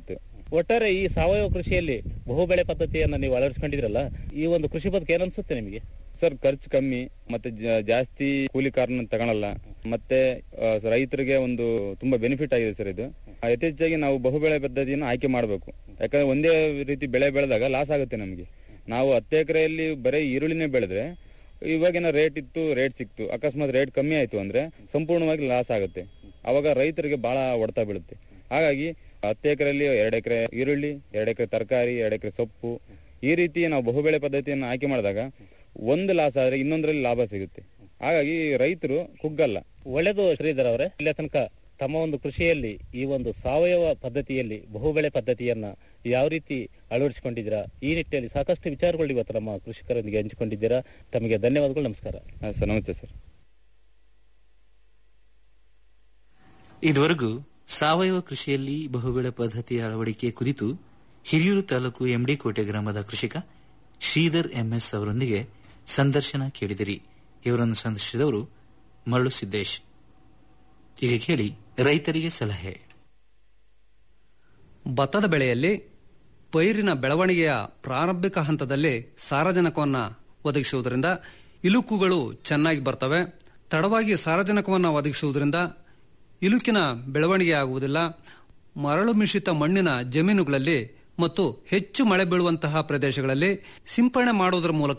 ಒಟ್ಟಾರೆ ಈ ಸಾವಯವ ಕೃಷಿಯಲ್ಲಿ ಬಹುಬೆಳೆ ಪದ್ಧತಿಯನ್ನ ನೀವು ಅಳವಡಿಸ್ಕೊಂಡಿದ್ರಲ್ಲ ಈ ಒಂದು ಕೃಷಿ ಬದುಕು ಏನನ್ಸುತ್ತೆ ನಿಮಗೆ
ಸರ್ ಖರ್ಚು ಕಮ್ಮಿ ಮತ್ತೆ ಜ- ಜಾಸ್ತಿ ಕೂಲಿ ಕಾರನ್ನ ತಗೊಳಲ್ಲ ಮತ್ತೆ ಆ, ರೈತರಿಗೆ ಒಂದು ತುಂಬಾ ಬೆನಿಫಿಟ್ ಆಗಿದೆ ಸರ್ ಇದು ಆ, ಯಥೇಚ್ಛಾಗಿ ನಾವು ಬಹುಬೆಳೆ ಪದ್ಧತಿಯನ್ನು ಆಯ್ಕೆ ಮಾಡಬೇಕು ಯಾಕಂದ್ರೆ ಒಂದೇ ರೀತಿ ಬೆಳೆ ಬೆಳೆದಾಗ ಲಾಸ್ ಆಗುತ್ತೆ ನಮಗೆ ನಾವು ಹತ್ತು ಎಕರೆಯಲ್ಲಿ ಬರೀ ಈರುಳ್ಳಿನೇ ಬೆಳೆದ್ರೆ ಇವಾಗಿನ ರೇಟ್ ಇತ್ತು ರೇಟ್ ಸಿಕ್ತು ಅಕಸ್ಮಾತ್ ರೇಟ್ ಕಮ್ಮಿ ಆಯ್ತು ಅಂದ್ರೆ ಸಂಪೂರ್ಣವಾಗಿ ಲಾಸ್ ಆಗುತ್ತೆ ಅವಾಗ ರೈತರಿಗೆ ಬಹಳ ಹೊಡೆತ ಬೀಳುತ್ತೆ ಹಾಗಾಗಿ ಹತ್ತು ಎಕರೆಯಲ್ಲಿ ಎರಡು ಎಕರೆ ಈರುಳ್ಳಿ ಎರಡು ಎಕರೆ ತರಕಾರಿ ಎರಡು ಎಕರೆ ಸೊಪ್ಪು ಈ ರೀತಿ ನಾವು ಬಹುಬೆಳೆ ಪದ್ಧತಿಯನ್ನು ಆಯ್ಕೆ ಮಾಡಿದಾಗ ಒಂದು ಲಾಸ್ ಆದ್ರೆ ಇನ್ನೊಂದರಲ್ಲಿ ಲಾಭ ಸಿಗುತ್ತೆ ಹಾಗಾಗಿ ರೈತರು ಕುಗ್ಗಲ್ಲ
ಒಳ್ಳೆದು ಶ್ರೀಧರ್ ಅವರೇ ಇಲ್ಲೇ ತನಕ ತಮ್ಮ ಒಂದು ಕೃಷಿಯಲ್ಲಿ ಈ ಒಂದು ಸಾವಯವ ಪದ್ಧತಿಯಲ್ಲಿ ಬಹುಬೆಳೆ ಪದ್ಧತಿಯನ್ನ ಯಾವ ರೀತಿ ಅಳವಡಿಸಿಕೊಂಡಿದ್ದೀರಾ ಈ ನಿಟ್ಟಿನಲ್ಲಿ ಸಾಕಷ್ಟು ವಿಚಾರಗಳು ಇವತ್ತು ನಮ್ಮ ಕೃಷಿಕರೊಂದಿಗೆ ಹಂಚಿಕೊಂಡಿದ್ದೀರಾ ತಮಗೆ ಧನ್ಯವಾದಗಳು ನಮಸ್ಕಾರ
ಸರ್ ನಮಸ್ತೆ ಸರ್
ಇದುವರೆಗೂ ಸಾವಯವ ಕೃಷಿಯಲ್ಲಿ ಬಹುಬೆಳೆ ಪದ್ಧತಿಯ ಅಳವಡಿಕೆ ಕುರಿತು ಹಿರಿಯೂರು ತಾಲೂಕು ಎಂಡಿ ಕೋಟೆ ಗ್ರಾಮದ ಕೃಷಿಕ ಶ್ರೀಧರ್ ಎಂಎಸ್ ಅವರೊಂದಿಗೆ ಸಂದರ್ಶನ ಕೇಳಿದಿರಿ ಇವರನ್ನು ಸಂದರ್ಶಿಸಿದವರು ಮರಳು ಸಿದ್ದೇಶ್ ಈಗ ಕೇಳಿ ರೈತರಿಗೆ ಸಲಹೆ
ಭತ್ತದ ಬೆಳೆಯಲ್ಲಿ ಪೈರಿನ ಬೆಳವಣಿಗೆಯ ಪ್ರಾರಂಭಿಕ ಹಂತದಲ್ಲಿ ಸಾರಜನಕವನ್ನು ಒದಗಿಸುವುದರಿಂದ ಇಲುಕುಗಳು ಚೆನ್ನಾಗಿ ಬರ್ತವೆ ತಡವಾಗಿ ಸಾರಜನಕವನ್ನು ಒದಗಿಸುವುದರಿಂದ ಇಲುಕಿನ ಬೆಳವಣಿಗೆ ಆಗುವುದಿಲ್ಲ ಮರಳು ಮಿಶ್ರಿತ ಮಣ್ಣಿನ ಜಮೀನುಗಳಲ್ಲಿ ಮತ್ತು ಹೆಚ್ಚು ಮಳೆ ಬೀಳುವಂತಹ ಪ್ರದೇಶಗಳಲ್ಲಿ ಸಿಂಪರಣೆ ಮಾಡುವುದರ ಮೂಲಕ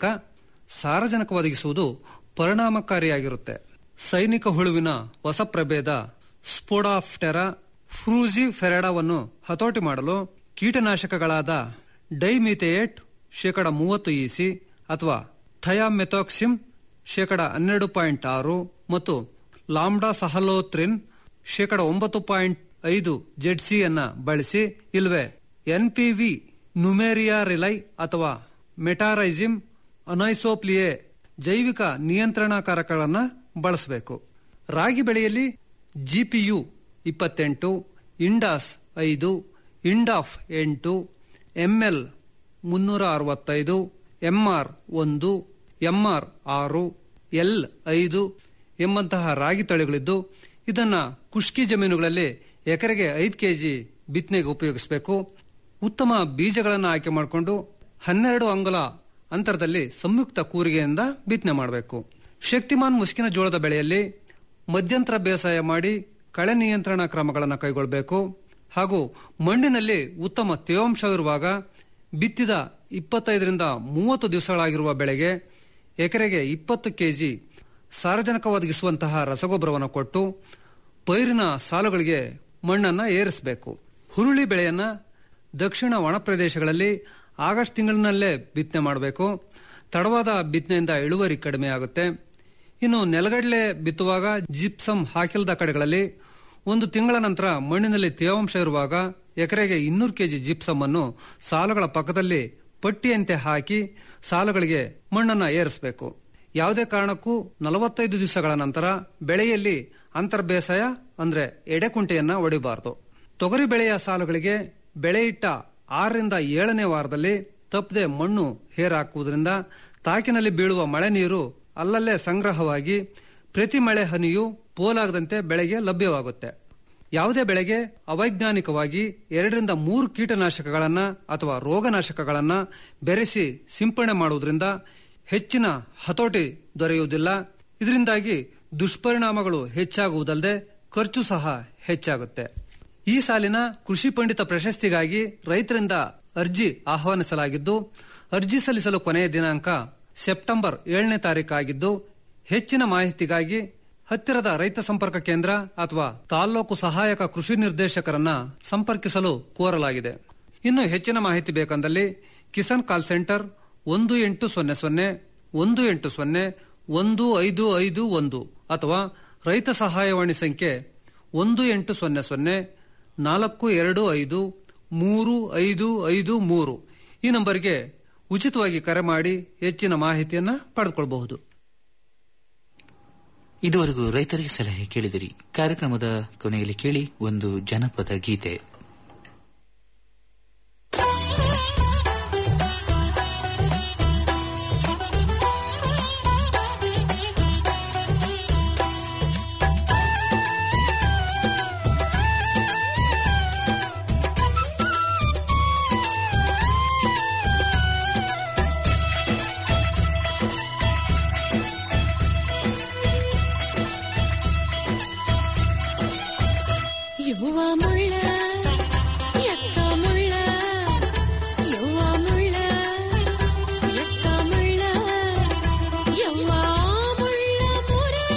ಸಾರಜನಕ ಒದಗಿಸುವುದು ಪರಿಣಾಮಕಾರಿಯಾಗಿರುತ್ತೆ ಸೈನಿಕ ಹುಳುವಿನ ಹೊಸ ಪ್ರಭೇದ ಸ್ಪೋಡಾಫ್ಟೆರಾ ಫ್ರೂಜಿ ಫೆರೆಡಾವನ್ನು ಹತೋಟಿ ಮಾಡಲು ಕೀಟನಾಶಕಗಳಾದ ಡೈಮಿಥೇಯೇಟ್ ಶೇಕಡ ಮೂವತ್ತು ಇಸಿ ಅಥವಾ ಥಯಾಮೆಥಾಕ್ಸಿಮ್ ಶೇಕಡ ಹನ್ನೆರಡು ಪಾಯಿಂಟ್ ಆರು ಮತ್ತು ಲಾಂಬ್ಡಾ ಸಹಲೋತ್ರಿನ್ ಶೇಕಡ ಒಂಬತ್ತು ಪಾಯಿಂಟ್ ಐದು ಜೆಡ್ಸಿಯನ್ನ ಬಳಸಿ ಇಲ್ವೇ ಎನ್ಪಿವಿ ನುಮೇರಿಯಾ ರಿಲೈ ಅಥವಾ ಮೆಟಾರೈಸಿಮ್ ಅನೈಸೋಪ್ಲಿಯೆ ಜೈವಿಕ ನಿಯಂತ್ರಣಕಾರಕಗಳನ್ನು ಬಳಸಬೇಕು ರಾಗಿ ಬೆಳೆಯಲ್ಲಿ ಜಿಪಿಯು ಇಪ್ಪತ್ತೆಂಟು ಇಂಡಾಸ್ ಐದು ಇಂಡಾಫ್ ಎಂಟು ಎಂಎಲ್ ಮುನ್ನೂರ ಅರವತ್ತೈದು ಎಂಆರ್ ಒಂದು ಎಂಆರ್ ಆರು ಎಲ್ ಐದು ಎಂಬಂತಹ ರಾಗಿ ತಳಿಗಳಿದ್ದು ಇದನ್ನ ಕುಷ್ಕಿ ಜಮೀನುಗಳಲ್ಲಿ ಎಕರೆಗೆ ಐದು ಕೆಜಿ ಬಿತ್ತನೆಗೆ ಉಪಯೋಗಿಸಬೇಕು ಉತ್ತಮ ಬೀಜಗಳನ್ನು ಆಯ್ಕೆ ಮಾಡಿಕೊಂಡು ಹನ್ನೆರಡು ಅಂಗುಲ ಅಂತರದಲ್ಲಿ ಸಂಯುಕ್ತ ಕೂರಿಗೆಯಿಂದ ಬಿತ್ತನೆ ಮಾಡಬೇಕು ಶಕ್ತಿಮಾನ್ ಮುಸ್ಕಿನ ಜೋಳದ ಬೆಳೆಯಲ್ಲಿ ಮಧ್ಯಂತರ ಬೇಸಾಯ ಮಾಡಿ ಕಳೆ ನಿಯಂತ್ರಣ ಕ್ರಮಗಳನ್ನು ಕೈಗೊಳ್ಳಬೇಕು ಹಾಗೂ ಮಣ್ಣಿನಲ್ಲಿ ಉತ್ತಮ ತೇವಾಂಶವಿರುವಾಗ ಬಿತ್ತಿದ ಇಪ್ಪತ್ತೈದರಿಂದ ಮೂವತ್ತು ದಿವಸಗಳಾಗಿರುವ ಬೆಳೆಗೆ ಎಕರೆಗೆ ಇಪ್ಪತ್ತು ಕೆಜಿ ಸಾರಜನಕ ಒದಗಿಸುವಂತಹ ರಸಗೊಬ್ಬರವನ್ನು ಕೊಟ್ಟು ಪೈರಿನ ಸಾಲುಗಳಿಗೆ ಮಣ್ಣನ್ನು ಏರಿಸಬೇಕು ಹುರುಳಿ ಬೆಳೆಯನ್ನ ದಕ್ಷಿಣ ಒಣ ಪ್ರದೇಶಗಳಲ್ಲಿ ಆಗಸ್ಟ್ ತಿಂಗಳಿನಲ್ಲೇ ಬಿತ್ತನೆ ಮಾಡಬೇಕು ತಡವಾದ ಬಿತ್ತನೆಯಿಂದ ಇಳುವರಿ ಕಡಿಮೆ ಆಗುತ್ತೆ ಇನ್ನು ನೆಲಗಡಲೆ ಬಿತ್ತುವಾಗ ಜಿಪ್ಸಮ್ ಹಾಕಿಲ್ಲದ ಕಡೆಗಳಲ್ಲಿ ಒಂದು ತಿಂಗಳ ನಂತರ ಮಣ್ಣಿನಲ್ಲಿ ತೇವಾಂಶ ಇರುವಾಗ ಎಕರೆಗೆ ಇನ್ನೂರು ಕೆಜಿ ಜಿಪ್ಸಮ್ ಅನ್ನು ಸಾಲುಗಳ ಪಕ್ಕದಲ್ಲಿ ಪಟ್ಟಿಯಂತೆ ಹಾಕಿ ಸಾಲುಗಳಿಗೆ ಮಣ್ಣನ್ನ ಏರಿಸಬೇಕು ಯಾವುದೇ ಕಾರಣಕ್ಕೂ ನಲವತ್ತೈದು ದಿವಸಗಳ ನಂತರ ಬೆಳೆಯಲ್ಲಿ ಅಂತರ್ ಬೇಸಾಯ ಅಂದ್ರೆ ಎಡೆಕುಂಟೆಯನ್ನ ಹೊಡಿಬಾರದು ತೊಗರಿ ಬೆಳೆಯ ಸಾಲುಗಳಿಗೆ ಬೆಳೆ ಇಟ್ಟ ಆರರಿಂದ ಏಳನೇ ವಾರದಲ್ಲಿ ತಪ್ಪದೆ ಮಣ್ಣು ಹೇರಾಕುವುದರಿಂದ ತಾಕಿನಲ್ಲಿ ಬೀಳುವ ಮಳೆ ನೀರು ಅಲ್ಲಲ್ಲೇ ಸಂಗ್ರಹವಾಗಿ ಪ್ರತಿ ಮಳೆ ಹನಿಯು ಪೋಲಾಗದಂತೆ ಬೆಳೆಗೆ ಲಭ್ಯವಾಗುತ್ತೆ ಯಾವುದೇ ಬೆಳೆಗೆ ಅವೈಜ್ಞಾನಿಕವಾಗಿ ಎರಡರಿಂದ ಮೂರು ಕೀಟನಾಶಕಗಳನ್ನ ಅಥವಾ ರೋಗನಾಶಕಗಳನ್ನ ಬೆರೆಸಿ ಸಿಂಪಡಣೆ ಮಾಡುವುದರಿಂದ ಹೆಚ್ಚಿನ ಹತೋಟಿ ದೊರೆಯುವುದಿಲ್ಲ ಇದರಿಂದಾಗಿ ದುಷ್ಪರಿಣಾಮಗಳು ಹೆಚ್ಚಾಗುವುದಲ್ಲದೆ ಖರ್ಚು ಸಹ ಹೆಚ್ಚಾಗುತ್ತೆ ಈ ಸಾಲಿನ ಕೃಷಿ ಪಂಡಿತ ಪ್ರಶಸ್ತಿಗಾಗಿ ರೈತರಿಂದ ಅರ್ಜಿ ಆಹ್ವಾನಿಸಲಾಗಿದ್ದು ಅರ್ಜಿ ಸಲ್ಲಿಸಲು ಕೊನೆಯ ದಿನಾಂಕ ಸೆಪ್ಟೆಂಬರ್ ಏಳನೇ ತಾರೀಕಾಗಿದ್ದು ಹೆಚ್ಚಿನ ಮಾಹಿತಿಗಾಗಿ ಹತ್ತಿರದ ರೈತ ಸಂಪರ್ಕ ಕೇಂದ್ರ ಅಥವಾ ತಾಲ್ಲೂಕು ಸಹಾಯಕ ಕೃಷಿ ನಿರ್ದೇಶಕರನ್ನ ಸಂಪರ್ಕಿಸಲು ಕೋರಲಾಗಿದೆ ಇನ್ನು ಹೆಚ್ಚಿನ ಮಾಹಿತಿ ಬೇಕಂದಲ್ಲಿ ಕಿಸಾನ್ ಕಾಲ್ ಸೆಂಟರ್ ಒಂದು ಎಂಟು ಸೊನ್ನೆ ಸೊನ್ನೆ ಒಂದು ಎಂಟು ಸೊನ್ನೆ ಒಂದು ಐದು ಐದು ಒಂದು ಅಥವಾ ರೈತ ಸಹಾಯವಾಣಿ ಸಂಖ್ಯೆ ಒಂದು ಎಂಟು ಸೊನ್ನೆ ಸೊನ್ನೆ ನಾಲ್ಕು ಎರಡು ಐದು ಮೂರು ಐದು ಐದು ಮೂರು ಈ ನಂಬರ್ಗೆ ಉಚಿತವಾಗಿ ಕರೆ ಮಾಡಿ ಹೆಚ್ಚಿನ ಮಾಹಿತಿಯನ್ನ ಪಡೆದುಕೊಳ್ಳಬಹುದು
ಇದುವರೆಗೂ ರೈತರಿಗೆ ಸಲಹೆ ಕೇಳಿದಿರಿ ಕಾರ್ಯಕ್ರಮದ ಕೊನೆಯಲ್ಲಿ ಕೇಳಿ ಒಂದು ಜನಪದ ಗೀತೆ